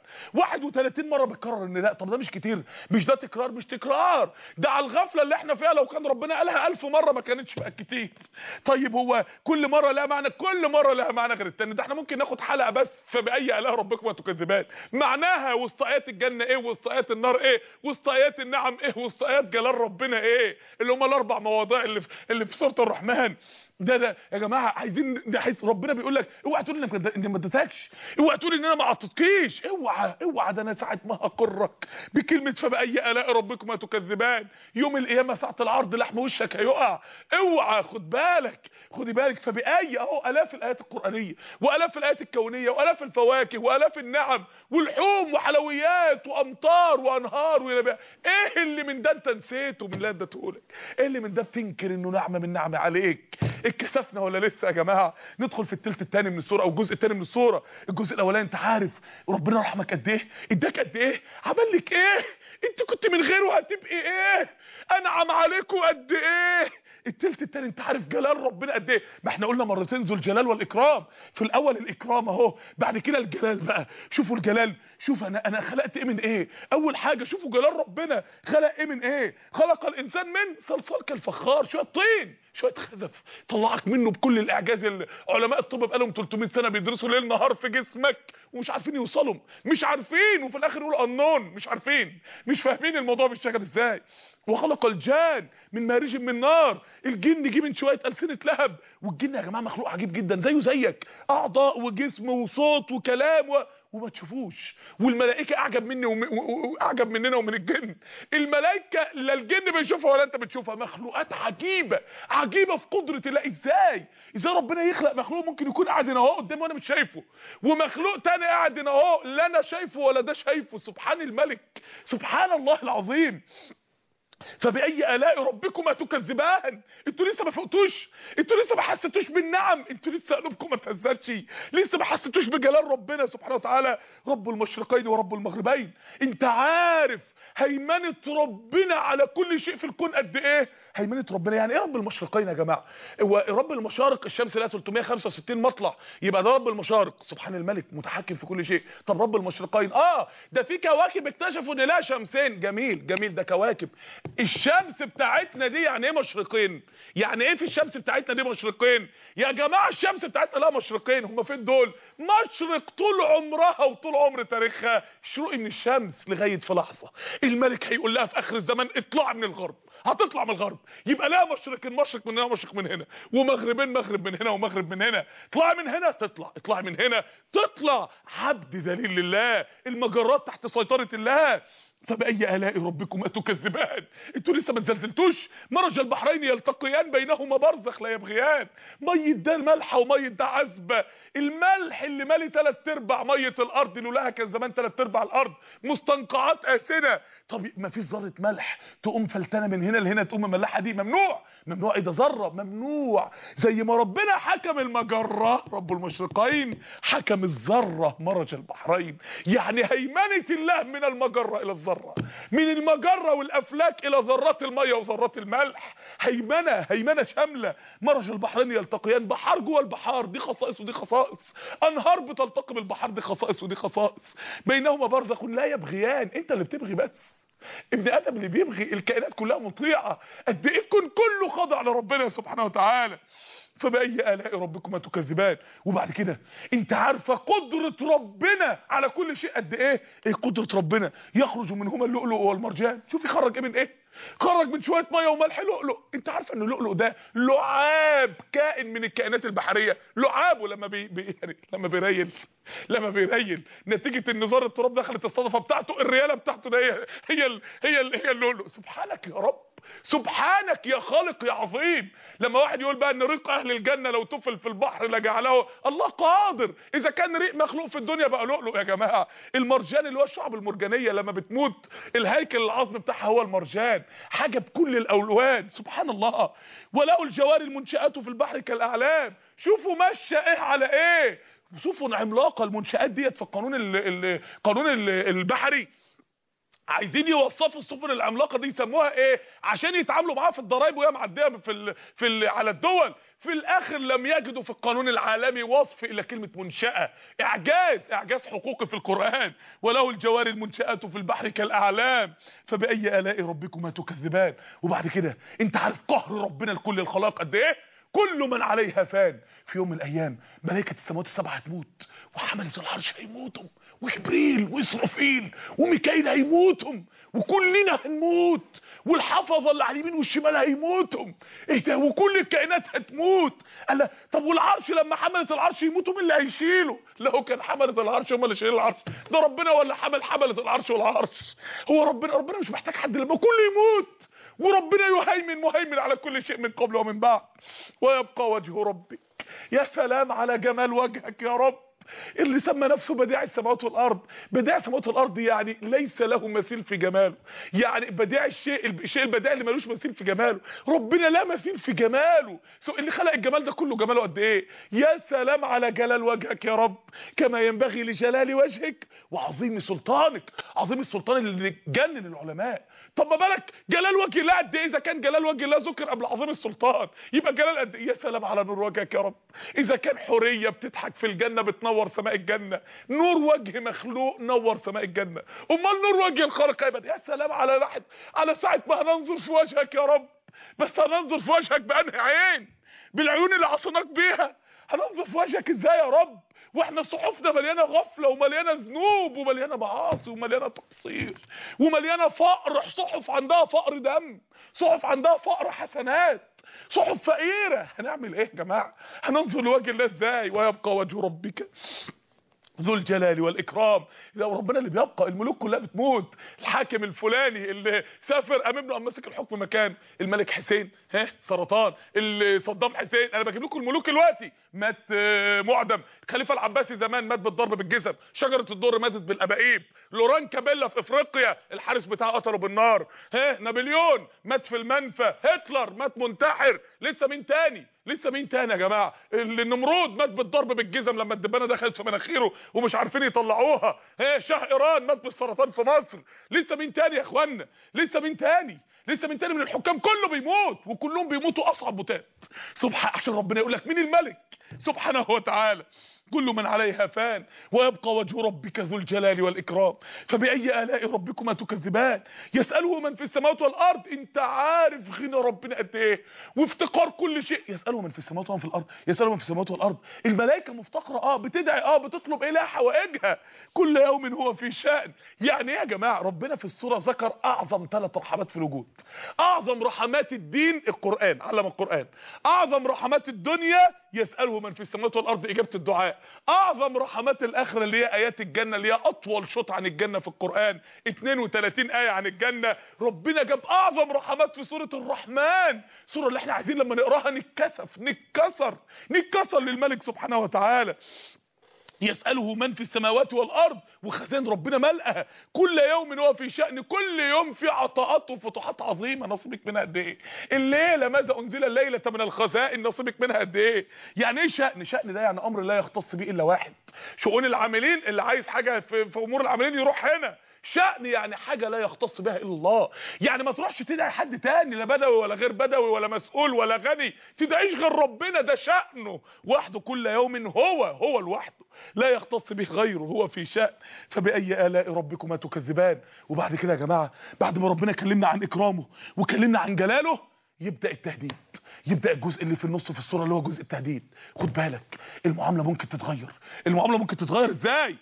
31 مرة بتكرر ان لا طب ده مش كتير مش ده تكرار مش تكرار ده على الغفلة اللي احنا فيها لو كان ربنا قالها ألف مرة ما كانتش بقى كتير طيب هو كل مرة لها معنى كل مرة لها معنى غير التاني ده احنا ممكن ناخد حلقة بس فبأي آلاء ربكما تكذبان معناها وسط آيات الجنة ايه وسط آيات النار ايه وسط آيات النعم ايه وسط آيات جلال ربنا ايه اللي هم الاربع مواضيع اللي في اللي في سوره الرحمن ده ده يا جماعه عايزين ده حيث ربنا بيقول لك اوعى تقول انك اني ما اديتكش اوعى تقول ان انا ما عطيتكيش اوعى اوعى ده انا ساعه ما هقرك بكلمه فباي الاء ربكما تكذبان يوم القيامه ساعه العرض لحم وشك هيقع اوعى خد بالك خدي بالك فباي اهو الاف الايات القرانيه والاف الايات الكونيه والاف الفواكه والاف النعم والحوم وحلويات وامطار وانهار وينبع ايه اللي من ده انت نسيته من اللي أنا اديتهولك ايه اللي من ده بتنكر انه نعمه من نعمه عليك اتكسفنا ولا لسه يا جماعه ندخل في الثلث الثاني من السوره او الجزء الثاني من السوره الجزء الاولاني انت عارف ربنا رحمك قد ايه اداك قد ايه عمل لك ايه انت كنت من غيره هتبقي ايه انعم عليكم قد ايه التلت التاني انت عارف جلال ربنا قد ايه ما احنا قلنا مرتين ذو الجلال والاكرام في الاول الاكرام اهو بعد كده الجلال بقى شوفوا الجلال شوف انا انا خلقت ايه من ايه اول حاجه شوفوا جلال ربنا خلق ايه من ايه خلق الانسان من صلصال كالفخار شويه طين شويه خزف طلعك منه بكل الاعجاز اللي علماء الطب بقالهم 300 سنه بيدرسوا ليل نهار في جسمك ومش عارفين يوصلوا مش عارفين وفي الاخر يقولوا انون مش عارفين مش فاهمين الموضوع بيشتغل ازاي وخلق الجان من مارج من نار الجن جه من شويه السنه لهب والجن يا جماعه مخلوق عجيب جدا زيه زيك اعضاء وجسم وصوت وكلام و... وما تشوفوش والملائكه اعجب مني وم... واعجب مننا ومن الجن الملائكه لا الجن بيشوفها ولا انت بتشوفها مخلوقات عجيبه عجيبه في قدره الله ازاي ازاي ربنا يخلق مخلوق ممكن يكون قاعد هنا اهو قدامي وانا مش شايفه ومخلوق تاني قاعد هنا اهو لا انا شايفه ولا ده شايفه سبحان الملك سبحان الله العظيم فبأي آلاء ربكما تكذبان انتوا لسه ما فقتوش انتوا لسه ما حسيتوش بالنعم انتوا لسه قلوبكم ما اتهزتش لسه ما حسيتوش بجلال ربنا سبحانه وتعالى رب المشرقين ورب المغربين انت عارف هيمنه ربنا على كل شيء في الكون قد ايه هيمنه ربنا يعني ايه رب المشرقين يا جماعه هو رب المشارق الشمس لها 365 مطلع يبقى ده رب المشارق سبحان الملك متحكم في كل شيء طب رب المشرقين اه ده في كواكب اكتشفوا ان لها شمسين جميل جميل ده كواكب الشمس بتاعتنا دي يعني ايه مشرقين يعني ايه في الشمس بتاعتنا دي مشرقين يا جماعه الشمس بتاعتنا لها مشرقين هم فين دول مشرق طول عمرها وطول عمر تاريخها شروق من الشمس لغايه في لحظه الملك هيقول لها في اخر الزمان اطلع من الغرب هتطلع من الغرب يبقى لها مشرقين مشرق من هنا ومشرق من هنا ومغربين مغرب من هنا ومغرب من هنا اطلعي من هنا تطلع اطلعي من هنا تطلع عبد ذليل لله المجرات تحت سيطره الله فبأي آلاء ربكما تكذبان انتوا لسه ما نزلتوش مرج البحرين يلتقيان بينهما برزخ لا يبغيان ميه ده مالحه وميه ده عذبه الملح اللي مالي ثلاث ارباع ميه الارض لولاها كان زمان ثلاث ارباع الارض مستنقعات آسنة طب ما فيش ذره ملح تقوم فلتانه من هنا لهنا تقوم مملحه دي ممنوع ممنوع ايه ده ذره ممنوع زي ما ربنا حكم المجره رب المشرقين حكم الذره مرج البحرين يعني هيمنه الله من المجره الى الذره من المجره والافلاك الى ذرات الميه وذرات الملح هيمنه هيمنه شامله مرج البحرين يلتقيان بحار جوه البحار دي خصائص ودي خصائص انهار بتلتقي بالبحار دي خصائص ودي خصائص بينهما برزخ لا يبغيان انت اللي بتبغي بس ابن ادم اللي بيبغي الكائنات كلها مطيعه قد ايه الكون كله خاضع لربنا سبحانه وتعالى فبأي آلاء ربكما تكذبان وبعد كده انت عارفة قدرة ربنا على كل شيء قد ايه ايه قدرة ربنا يخرج منهما اللؤلؤ والمرجان شوف يخرج ايه من ايه خرج من شويه ميه وملح لؤلؤ انت عارف ان اللؤلؤ ده لعاب كائن من الكائنات البحريه لعابه لما بي... بي... يعني لما بيريل لما بيريل نتيجه ان ذره التراب دخلت الصدفه بتاعته الرياله بتاعته ده هي هي ال... هي ال... هي اللؤلؤ سبحانك يا رب سبحانك يا خالق يا عظيم لما واحد يقول بقى ان ريق اهل الجنه لو طفل في البحر لجعله الله قادر اذا كان ريق مخلوق في الدنيا بقى لؤلؤ يا جماعه المرجان اللي هو الشعب المرجانيه لما بتموت الهيكل العظمي بتاعها هو المرجان حاجه بكل الاولوان سبحان الله ولقوا الجوار المنشآت في البحر كالاعلام شوفوا ماشيه ايه على ايه سفن عملاقه المنشآت ديت في القانون ال القانون ال البحري عايزين يوصفوا السفن العملاقه دي يسموها ايه عشان يتعاملوا معاها في الضرايب وهي معديه في ال في ال على الدول في الاخر لم يجدوا في القانون العالمي وصف الا كلمه منشاه اعجاز اعجاز حقوقي في القران وله الجوار المنشات في البحر كالاعلام فباي الاء ربكما تكذبان وبعد كده انت عارف قهر ربنا لكل الخلائق قد ايه كل من عليها فان في يوم من الايام ملائكه السماوات السبعه هتموت وحمله العرش هيموتوا وجبريل واسرافيل وميكائيل هيموتوا وكلنا هنموت والحفظه اللي على اليمين والشمال هيموتوا ايه ده وكل الكائنات هتموت قال لا طب والعرش لما حمله العرش يموتوا مين اللي هيشيله لو كان حمله العرش هم اللي شايلين العرش ده ربنا ولا حمل حمله العرش والعرش هو ربنا ربنا مش محتاج حد لما كله يموت وربنا يهيمن مهيمن على كل شيء من قبل ومن بعد ويبقى وجه ربك يا سلام على جمال وجهك يا رب اللي سمى نفسه بديع السماوات والارض بديع السماوات والارض يعني ليس له مثيل في جماله يعني بديع الشيء الشيء البديع اللي ملوش مثيل في جماله ربنا لا مثيل في جماله سو اللي خلق الجمال ده كله جماله قد ايه يا سلام على جلال وجهك يا رب كما ينبغي لجلال وجهك وعظيم سلطانك عظيم السلطان اللي جنن العلماء طب ما بالك جلال وجه الله قد ايه اذا كان جلال وجه الله ذكر قبل عظيم السلطان يبقى جلال قد ايه يا سلام على نور وجهك يا رب اذا كان حوريه بتضحك في الجنه بتنور سماء الجنه نور وجه مخلوق نور سماء الجنه امال نور وجه الخالق يبقى يا سلام على واحد على ساعه ما هننظر في وجهك يا رب بس هننظر في وجهك بانهي عين بالعيون اللي عصيناك بيها هننظر في وجهك ازاي يا رب واحنا صحفنا مليانه غفله ومليانه ذنوب ومليانه معاصي ومليانه تقصير ومليانه فقر صحف عندها فقر دم صحف عندها فقر حسنات صحف فقيره هنعمل ايه يا جماعه هننظر لوجه الله ازاي ويبقى وجه ربك ذو الجلال والاكرام لو ربنا اللي بيبقى الملوك كلها بتموت الحاكم الفلاني اللي سافر امام ابنه مسك الحكم مكان الملك حسين ها سرطان اللي صدام حسين انا بجيب لكم الملوك دلوقتي مات معدم الخليفه العباسي زمان مات بالضرب بالجزم شجره الدر ماتت بالابائيب لوران كابيلا في افريقيا الحارس بتاعه قتله بالنار ها نابليون مات في المنفى هتلر مات منتحر لسه مين تاني لسه مين تاني يا جماعه النمرود مات بالضرب بالجزم لما الدبانه دخلت في مناخيره ومش عارفين يطلعوها ها شاه ايران مات بالسرطان في مصر لسه مين تاني يا اخوانا لسه مين تاني لسه مين تاني من الحكام كله بيموت وكلهم بيموتوا اصعب موتات سبحان عشان ربنا يقول لك مين الملك سبحانه وتعالى كل من عليها فان ويبقى وجه ربك ذو الجلال والإكرام فبأي آلاء ربكما تكذبان يسأله من في السماوات والأرض انت عارف غنى ربنا قد ايه وافتقار كل شيء يسأله من في السماوات ومن في الأرض يسأله من في السماوات والأرض الملائكة مفتقرة اه بتدعي اه بتطلب إليها حوائجها كل يوم هو في شأن يعني ايه يا جماعة ربنا في السورة ذكر أعظم ثلاث رحمات في الوجود أعظم رحمات الدين القرآن علم القرآن أعظم رحمات الدنيا يسأله من في السماوات والأرض إجابة الدعاء أعظم رحمات الآخرة اللي هي آيات الجنة اللي هي أطول شوط عن الجنة في القرآن 32 آية عن الجنة ربنا جاب أعظم رحمات في سورة الرحمن سورة اللي احنا عايزين لما نقراها نتكسف نتكسر نتكسر للملك سبحانه وتعالى يسأله من في السماوات والأرض وخزان ربنا ملأها كل يوم هو في شأن كل يوم في عطاءات وفتوحات عظيمة نصيبك منها قد ايه الليلة ماذا أنزل الليلة من الخزائن نصيبك منها قد ايه يعني ايه شأن شأن ده يعني أمر لا يختص به إلا واحد شؤون العاملين اللي عايز حاجة في, في أمور العاملين يروح هنا شأن يعني حاجة لا يختص بها إلا الله يعني ما تروحش تدعي حد تاني لا بدوي ولا غير بدوي ولا مسؤول ولا غني تدعيش غير ربنا ده شأنه وحده كل يوم هو هو لوحده لا يختص به غيره هو في شأن فبأي آلاء ربكما تكذبان وبعد كده يا جماعة بعد ما ربنا كلمنا عن إكرامه وكلمنا عن جلاله يبدأ التهديد يبدأ الجزء اللي في النص في الصورة اللي هو جزء التهديد خد بالك المعاملة ممكن تتغير المعاملة ممكن تتغير ازاي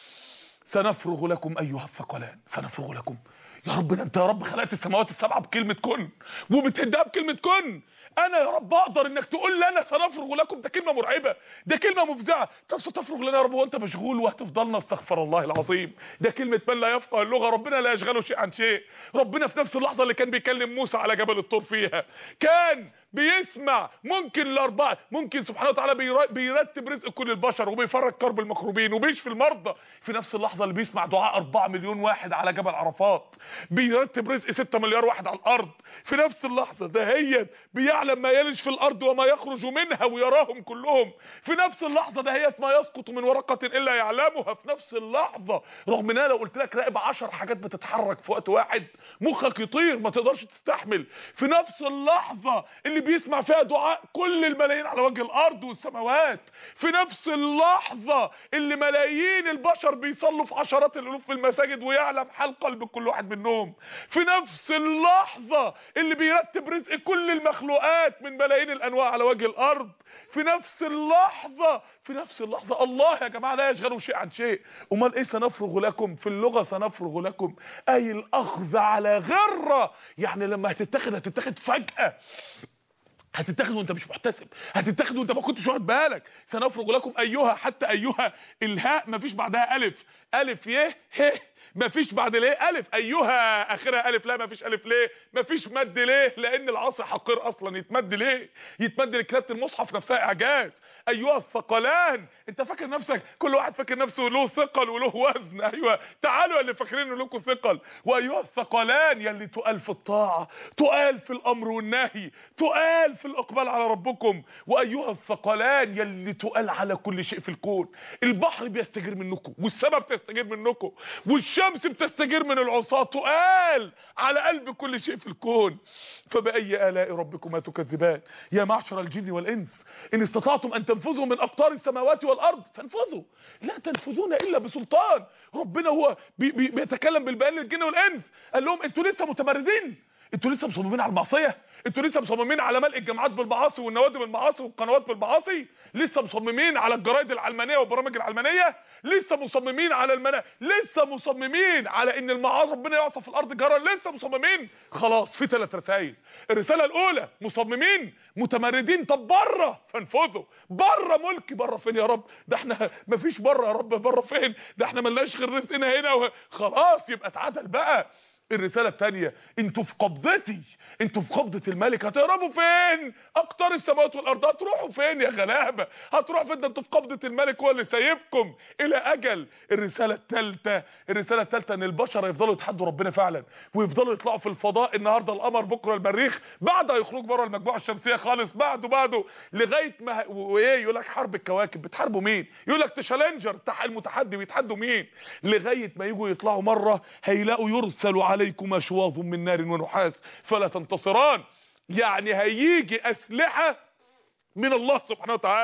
سنفرغ لكم ايها الثقلان سنفرغ لكم يا رب ده انت يا رب خلقت السماوات السبعه بكلمه كن وبتهدها بكلمه كن انا يا رب اقدر انك تقول لي انا سنفرغ لكم ده كلمه مرعبه ده كلمه مفزعه طب ستفرغ لنا يا رب وانت مشغول وهتفضلنا استغفر الله العظيم ده كلمه من لا يفقه اللغه ربنا لا يشغله شيء عن شيء ربنا في نفس اللحظه اللي كان بيكلم موسى على جبل الطور فيها كان بيسمع ممكن الاربعه ممكن سبحانه وتعالى بيرتب رزق كل البشر وبيفرج كرب المكروبين وبيشفي المرضى في نفس اللحظه اللي بيسمع دعاء 4 مليون واحد على جبل عرفات بيرتب رزق 6 مليار واحد على الارض في نفس اللحظه دهيت بيعلم ما يلج في الارض وما يخرج منها ويراهم كلهم في نفس اللحظه دهيت ما يسقط من ورقه الا يعلمها في نفس اللحظه رغم ان انا لو قلت لك راقب 10 حاجات بتتحرك في وقت واحد مخك يطير ما تقدرش تستحمل في نفس اللحظه اللي بيسمع فيها دعاء كل الملايين على وجه الارض والسماوات في نفس اللحظه اللي ملايين البشر بيصلوا في عشرات الالوف في المساجد ويعلم حال قلب كل واحد منهم في نفس اللحظه اللي بيرتب رزق كل المخلوقات من ملايين الانواع على وجه الارض في نفس اللحظة في نفس اللحظة الله يا جماعة لا يشغلوا شيء عن شيء امال ايه سنفرغ لكم في اللغة سنفرغ لكم اي الاخذ على غرة يعني لما هتتاخد هتتاخد فجأة هتتاخد وانت مش محتسب هتتاخد وانت ما كنتش واخد بالك سنفرغ لكم ايها حتى ايها الهاء مفيش بعدها الف الف ي ه مفيش بعد ليه الف ايها اخرها الف لا مفيش الف ليه مفيش مد ليه لان العصر حقير اصلا يتمد ليه يتمد لكتابه المصحف نفسها اعجاز ايها الثقلان انت فاكر نفسك كل واحد فاكر نفسه له ثقل وله وزن ايوه تعالوا اللي فاكرين ان لكم ثقل وايها الثقلان يلي تقال في الطاعه تقال في الامر والنهي تقال في الاقبال على ربكم وايها الثقلان يلي تقال على كل شيء في الكون البحر بيستجير منكم والسماء بتستجير منكم والشمس بتستجير من العصاة تقال على قلب كل شيء في الكون فبأي آلاء ربكما تكذبان يا معشر الجن والإنس إن استطعتم أن تنفذوا من أقطار السماوات والأرض فانفذوا لا تنفذون إلا بسلطان ربنا هو بي بي بيتكلم بالبيان للجن والإنس قال لهم أنتوا لسه متمردين انتوا لسه مصممين على المعصيه انتوا لسه مصممين على ملء الجامعات بالمعاصي والنوادي بالمعاصي والقنوات بالمعاصي لسه مصممين على الجرايد العلمانيه والبرامج العلمانيه لسه مصممين على المنا لسه مصممين على ان المعاصي ربنا يعصى في الارض جرا لسه مصممين خلاص في ثلاث رسائل الرساله الاولى مصممين متمردين طب بره فانفذوا بره ملكي بره فين يا رب ده احنا مفيش بره يا رب بره فين ده احنا ملناش غير رزقنا هنا وه... خلاص يبقى اتعدل بقى الرسالة الثانية انتوا في قبضتي انتوا في قبضة الملك هتهربوا فين اقطار السماوات والارض هتروحوا فين يا غلابة هتروحوا فين ده انتوا في قبضة الملك هو اللي سايبكم الى اجل الرسالة الثالثة الرسالة الثالثة ان البشر يفضلوا يتحدوا ربنا فعلا ويفضلوا يطلعوا في الفضاء النهاردة القمر بكرة المريخ بعد يخرج بره المجموعة الشمسية خالص بعده بعده لغاية ما وايه يقول لك حرب الكواكب بتحاربوا مين يقول لك تشالنجر المتحدي بيتحدوا مين لغاية ما يجوا يطلعوا مرة هيلاقوا يرسلوا عليكما شواظ من نار ونحاس فلا تنتصران يعني هيجي اسلحه من الله سبحانه وتعالى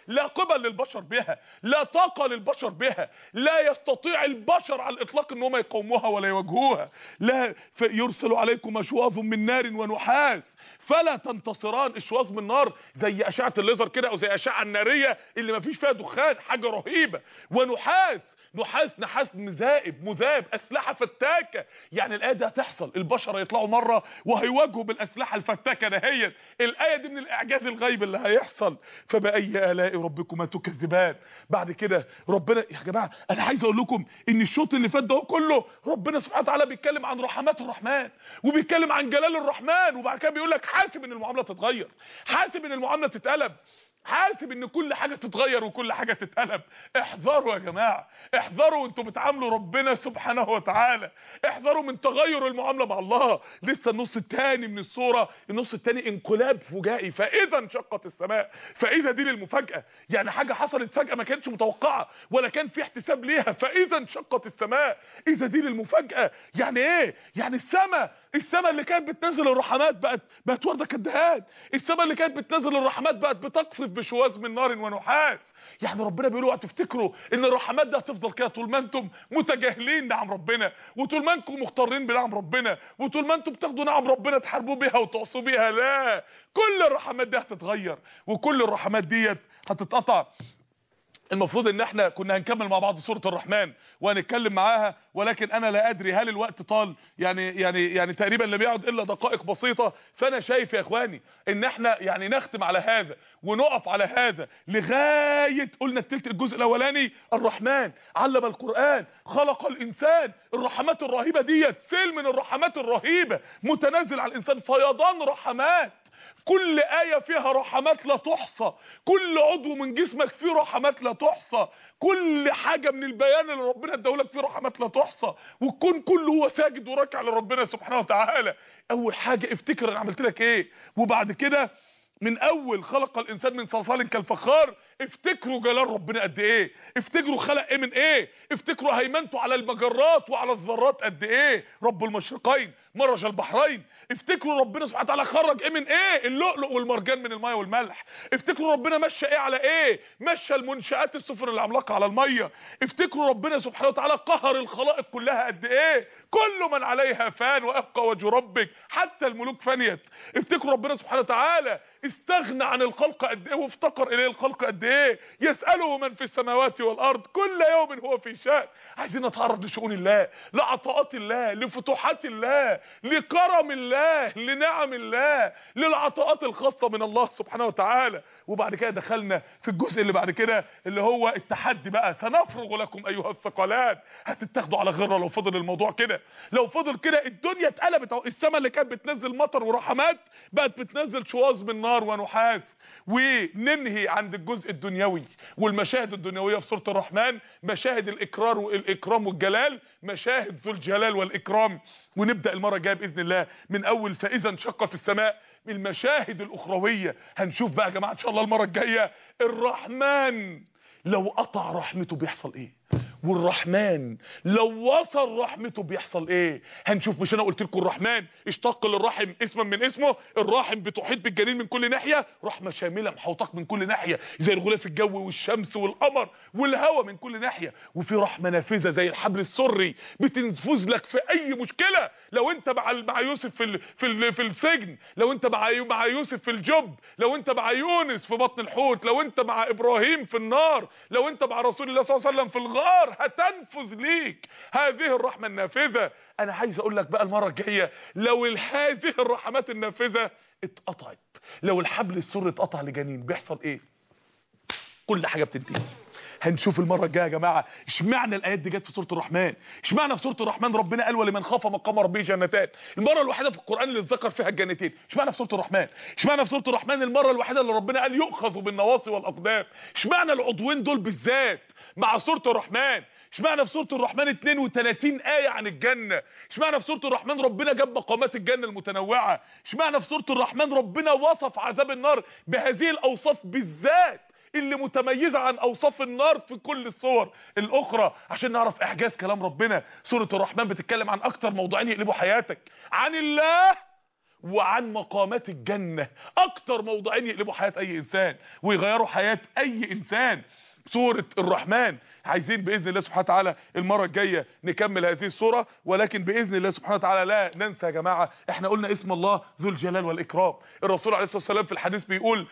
لا قبل للبشر بها لا طاقة للبشر بها لا يستطيع البشر على الاطلاق ان هم يقوموها ولا يواجهوها لا يرسل عليكم اشواظ من نار ونحاس فلا تنتصران اشواظ من نار زي اشعه الليزر كده او زي اشعه الناريه اللي ما فيش فيها دخان حاجه رهيبه ونحاس نحاس نحاس مذائب مذاب اسلحه فتاكه يعني الايه دي هتحصل البشر هيطلعوا مره وهيواجهوا بالاسلحه الفتاكه دهيت الايه دي من الاعجاز الغيب اللي هيحصل فباي الاء ربكما تكذبان بعد كده ربنا يا جماعه انا عايز اقول لكم ان الشوط اللي فات ده كله ربنا سبحانه وتعالى بيتكلم عن رحمات الرحمن وبيتكلم عن جلال الرحمن وبعد كده بيقول لك حاسب ان المعامله تتغير حاسب ان المعامله تتقلب حاسب ان كل حاجه تتغير وكل حاجه تتقلب احذروا يا جماعه احذروا وانتوا بتعاملوا ربنا سبحانه وتعالى احذروا من تغير المعامله مع الله لسه النص الثاني من السوره النص الثاني انقلاب فجائي فاذا انشقت السماء فاذا دي للمفاجاه يعني حاجه حصلت فجاه ما كانتش متوقعه ولا كان في احتساب ليها فاذا انشقت السماء اذا دي للمفاجاه يعني ايه يعني السماء السماء اللي كانت بتنزل الرحمات بقت بقت ورده كدهان السماء اللي كانت بتنزل الرحمات بقت بتقصف بشواذ من نار ونحاس يعني ربنا بيقول اوعوا تفتكروا ان الرحمات دي هتفضل كده طول ما انتم متجاهلين نعم ربنا وطول ما انتم مختارين بنعم ربنا وطول ما انتم بتاخدوا نعم ربنا تحاربوا بيها وتعصوا بيها لا كل الرحمات دي هتتغير وكل الرحمات ديت هتتقطع المفروض ان احنا كنا هنكمل مع بعض سوره الرحمن وهنتكلم معاها ولكن انا لا ادري هل الوقت طال يعني يعني يعني تقريبا لم يعد الا دقائق بسيطه فانا شايف يا اخواني ان احنا يعني نختم على هذا ونقف على هذا لغايه قلنا الثلث الجزء الاولاني الرحمن علم القران خلق الانسان الرحمات الرهيبه ديت سيل من الرحمات الرهيبه متنزل على الانسان فيضان رحمات كل آية فيها رحمات لا تحصى كل عضو من جسمك فيه رحمات لا تحصى كل حاجة من البيان اللي ربنا اداهولك فيه رحمات لا تحصى والكون كله هو ساجد وراكع لربنا سبحانه وتعالى اول حاجة افتكر انا عملت لك ايه وبعد كده من اول خلق الانسان من صلصال كالفخار افتكروا جلال ربنا قد ايه افتكروا خلق ايه من ايه افتكروا هيمنته على المجرات وعلى الذرات قد ايه رب المشرقين مرج البحرين افتكروا ربنا سبحانه وتعالى خرج ايه من ايه اللؤلؤ والمرجان من الميه والملح افتكروا ربنا مشى ايه على ايه مشى المنشآت السفن العملاقه على الميه افتكروا ربنا سبحانه وتعالى قهر الخلائق كلها قد ايه كل من عليها فان ويبقى وجه ربك حتى الملوك فنيت افتكروا ربنا سبحانه وتعالى استغنى عن الخلق قد ايه وافتقر اليه الخلق قد ايه يساله من في السماوات والارض كل يوم هو في شان عايزين نتعرض لشؤون الله لعطاءات الله لفتوحات الله لكرم الله لنعم الله للعطاءات الخاصه من الله سبحانه وتعالى وبعد كده دخلنا في الجزء اللي بعد كده اللي هو التحدي بقى سنفرغ لكم ايها الثقلان هتتاخدوا على غره لو فضل الموضوع كده لو فضل كده الدنيا اتقلبت اهو السماء اللي كانت بتنزل مطر ورحمات بقت بتنزل شواظ من نار ونحاس وننهي عند الجزء الدنيوي والمشاهد الدنيويه في سوره الرحمن مشاهد الاكرار والاكرام والجلال مشاهد ذو الجلال والاكرام ونبدا المره الجايه باذن الله من اول فاذا انشقت السماء المشاهد الاخرويه هنشوف بقى يا جماعه ان شاء الله المره الجايه الرحمن لو قطع رحمته بيحصل ايه والرحمن لو وصل رحمته بيحصل ايه هنشوف مش انا قلت لكم الرحمن اشتق للرحم اسما من اسمه الرحم بتحيط بالجنين من كل ناحيه رحمه شامله محوطاك من كل ناحيه زي الغلاف الجوي والشمس والقمر والهواء من كل ناحيه وفي رحمه نافذه زي الحبل السري بتنفذ لك في اي مشكله لو انت مع مع يوسف في ال في ال في السجن لو انت مع مع يوسف في الجب لو انت مع يونس في بطن الحوت لو انت مع ابراهيم في النار لو انت مع رسول الله صلى الله عليه وسلم في الغار هتنفذ ليك هذه الرحمة النافذة انا عايز اقول لك بقى المرة الجاية لو هذه الرحمات النافذة اتقطعت لو الحبل السر اتقطع لجنين بيحصل ايه كل حاجة بتنتهي هنشوف المره الجايه يا جماعه اشمعنى الايات دي جت في سوره الرحمن اشمعنى في سوره الرحمن ربنا قال ولمن خاف مقام ربه جنتان المره الوحيده في القران اللي اتذكر فيها الجنتين اشمعنى في سوره الرحمن اشمعنى في سوره الرحمن المره الوحيده اللي ربنا قال يؤخذ بالنواصي والاقدام اشمعنى العضوين دول بالذات مع سوره الرحمن اشمعنى في سوره الرحمن 32 ايه عن الجنه اشمعنى في سوره الرحمن ربنا جاب مقامات الجنه المتنوعه اشمعنى في سوره الرحمن ربنا وصف عذاب النار بهذه الاوصاف بالذات اللي متميزة عن اوصاف النار في كل الصور الاخرى عشان نعرف اعجاز كلام ربنا سورة الرحمن بتتكلم عن اكتر موضوعين يقلبوا حياتك عن الله وعن مقامات الجنة اكتر موضوعين يقلبوا حياة اي انسان ويغيروا حياة اي انسان سورة الرحمن عايزين بإذن الله سبحانه وتعالى المرة الجاية نكمل هذه السورة ولكن بإذن الله سبحانه وتعالى لا ننسى يا جماعة احنا قلنا اسم الله ذو الجلال والإكرام الرسول عليه الصلاة والسلام في الحديث بيقول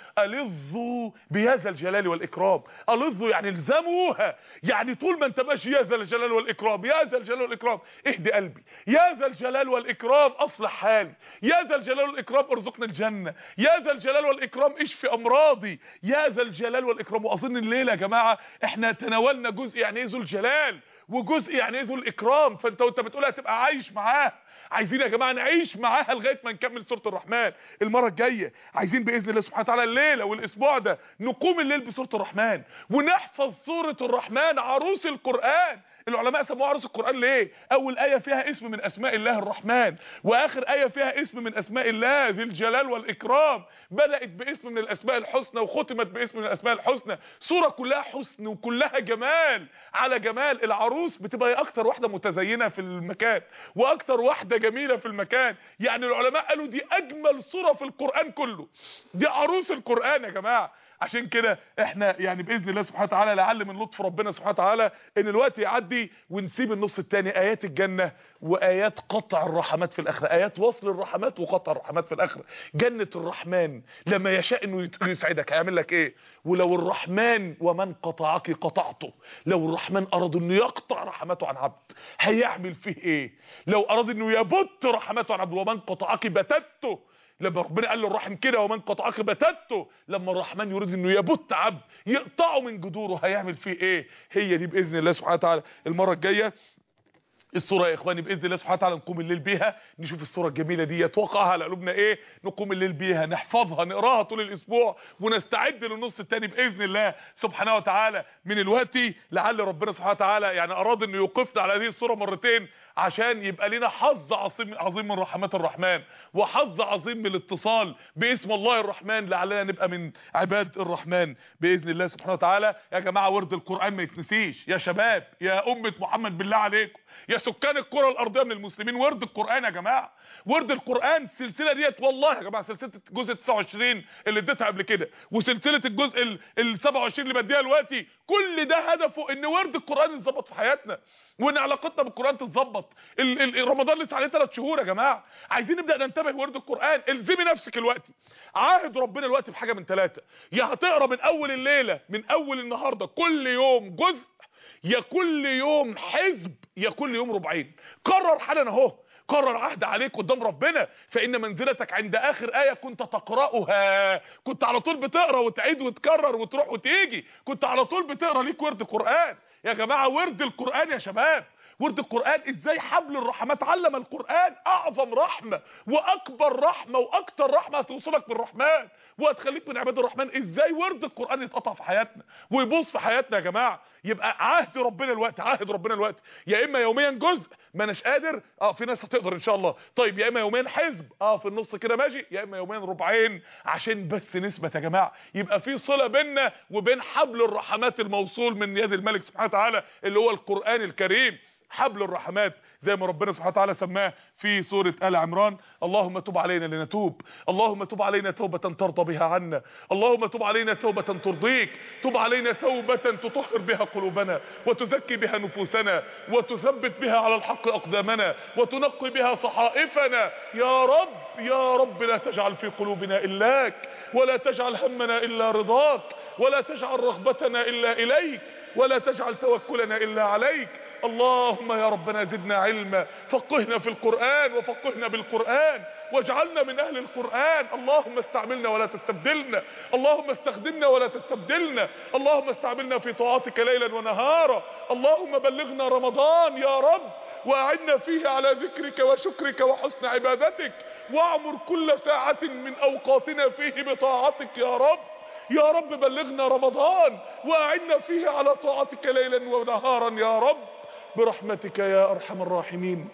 ألظوا بهذا الجلال والإكرام ألظوا يعني الزموها يعني طول ما انت ماشي يا ذا الجلال والإكرام يا ذا الجلال والإكرام اهدي قلبي يا ذا الجلال والإكرام أصلح حالي يا ذا الجلال والإكرام ارزقنا الجنة يا ذا الجلال والإكرام اشفي أمراضي يا ذا الجلال والإكرام وأظن الليلة يا جماعة احنا تناولنا جزء يعني ايه ذو الجلال وجزء يعني ايه ذو الاكرام فانت وانت بتقول هتبقى عايش معاه عايزين يا جماعه نعيش معاها لغايه ما نكمل سوره الرحمن المره الجايه عايزين باذن الله سبحانه وتعالى الليله والاسبوع ده نقوم الليل بسوره الرحمن ونحفظ سوره الرحمن عروس القران العلماء سموها عروس القرآن ليه اول آية فيها اسم من اسماء الله الرحمن واخر آية فيها اسم من اسماء الله ذي الجلال والاكرام بدأت باسم من الاسماء الحسنى وختمت باسم من الاسماء الحسنى سورة كلها حسن وكلها جمال على جمال العروس بتبقى هي اكتر واحدة متزينة في المكان واكتر واحدة جميلة في المكان يعني العلماء قالوا دي اجمل سورة في القرآن كله دي عروس القرآن يا جماعة عشان كده احنا يعني باذن الله سبحانه وتعالى لعل من لطف ربنا سبحانه وتعالى ان الوقت يعدي ونسيب النص الثاني ايات الجنه وايات قطع الرحمات في الاخره ايات وصل الرحمات وقطع الرحمات في الاخره جنه الرحمن لما يشاء انه يسعدك هيعمل لك ايه ولو الرحمن ومن قطعك قطعته لو الرحمن اراد انه يقطع رحمته عن عبد هيعمل فيه ايه لو اراد انه يبت رحمته عن عبد ومن قطعك بتته لما ربنا قال للرحم كده ومن قطعك بتته لما الرحمن يريد انه يبت عبد يقطعه من جذوره هيعمل فيه ايه هي دي باذن الله سبحانه وتعالى المره الجايه الصورة يا اخواني باذن الله سبحانه وتعالى نقوم الليل بيها نشوف الصورة الجميلة دي يتوقعها على قلوبنا ايه نقوم الليل بيها نحفظها نقراها طول الاسبوع ونستعد للنص الثاني باذن الله سبحانه وتعالى من الوقت لعل ربنا سبحانه وتعالى يعني اراد انه يوقفنا على هذه الصورة مرتين عشان يبقى لنا حظ عظيم عظيم من رحمات الرحمن وحظ عظيم من الاتصال باسم الله الرحمن لعلنا نبقى من عباد الرحمن باذن الله سبحانه وتعالى يا جماعه ورد القران ما يتنسيش يا شباب يا امه محمد بالله عليكم يا سكان الكره الارضيه من المسلمين ورد القران يا جماعه ورد القران السلسله ديت والله يا جماعه سلسله الجزء 29 اللي اديتها قبل كده وسلسله الجزء ال 27 اللي بديها دلوقتي كل ده هدفه ان ورد القران يتظبط في حياتنا وان علاقتنا بالقران تتظبط رمضان لسه عليه 3 شهور يا جماعه عايزين نبدا ننتبه ورد القران الزمي نفسك الوقت عاهد ربنا الوقت بحاجه من ثلاثه يا هتقرا من اول الليله من اول النهارده كل يوم جزء يا كل يوم حزب يا كل يوم ربعين قرر حالا اهو قرر عهد عليك قدام ربنا فان منزلتك عند اخر ايه كنت تقراها كنت على طول بتقرا وتعيد وتكرر وتروح وتيجي كنت على طول بتقرا ليك ورد قران يا جماعه ورد القران يا شباب ورد القرآن ازاي حبل الرحمات علم القرآن اعظم رحمة واكبر رحمة واكتر رحمة هتوصلك بالرحمن وهتخليك من عباد الرحمن ازاي ورد القرآن يتقطع في حياتنا ويبوظ في حياتنا يا جماعة يبقى عهد ربنا الوقت عهد ربنا الوقت يا اما يوميا جزء ما اناش قادر اه في ناس هتقدر ان شاء الله طيب يا اما يوميا حزب اه في النص كده ماشي يا اما يوميا ربعين عشان بس نثبت يا جماعه يبقى في صله بيننا وبين حبل الرحمات الموصول من يد الملك سبحانه وتعالى اللي هو القران الكريم حبل الرحمات زي ما ربنا سبحانه وتعالى سماه في سورة آل عمران اللهم تب علينا لنتوب اللهم تب علينا توبة ترضى بها عنا اللهم تب علينا توبة ترضيك تب علينا توبة تطهر بها قلوبنا وتزكي بها نفوسنا وتثبت بها على الحق أقدامنا وتنقي بها صحائفنا يا رب يا رب لا تجعل في قلوبنا إلاك ولا تجعل همنا إلا رضاك ولا تجعل رغبتنا إلا إليك ولا تجعل توكلنا إلا عليك اللهم يا ربنا زدنا علما فقهنا في القرآن وفقهنا بالقرآن واجعلنا من أهل القرآن اللهم استعملنا ولا تستبدلنا اللهم استخدمنا ولا تستبدلنا اللهم استعملنا في طاعتك ليلا ونهارا اللهم بلغنا رمضان يا رب وأعنا فيه على ذكرك وشكرك وحسن عبادتك واعمر كل ساعة من أوقاتنا فيه بطاعتك يا رب يا رب بلغنا رمضان وأعنا فيه على طاعتك ليلا ونهارا يا رب برحمتك يا أرحم الراحمين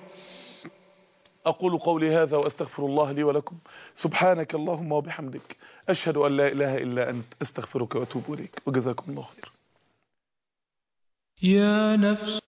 أقول قولي هذا وأستغفر الله لي ولكم سبحانك اللهم وبحمدك أشهد أن لا إله إلا أنت أستغفرك وأتوب إليك وجزاكم الله خير يا نفس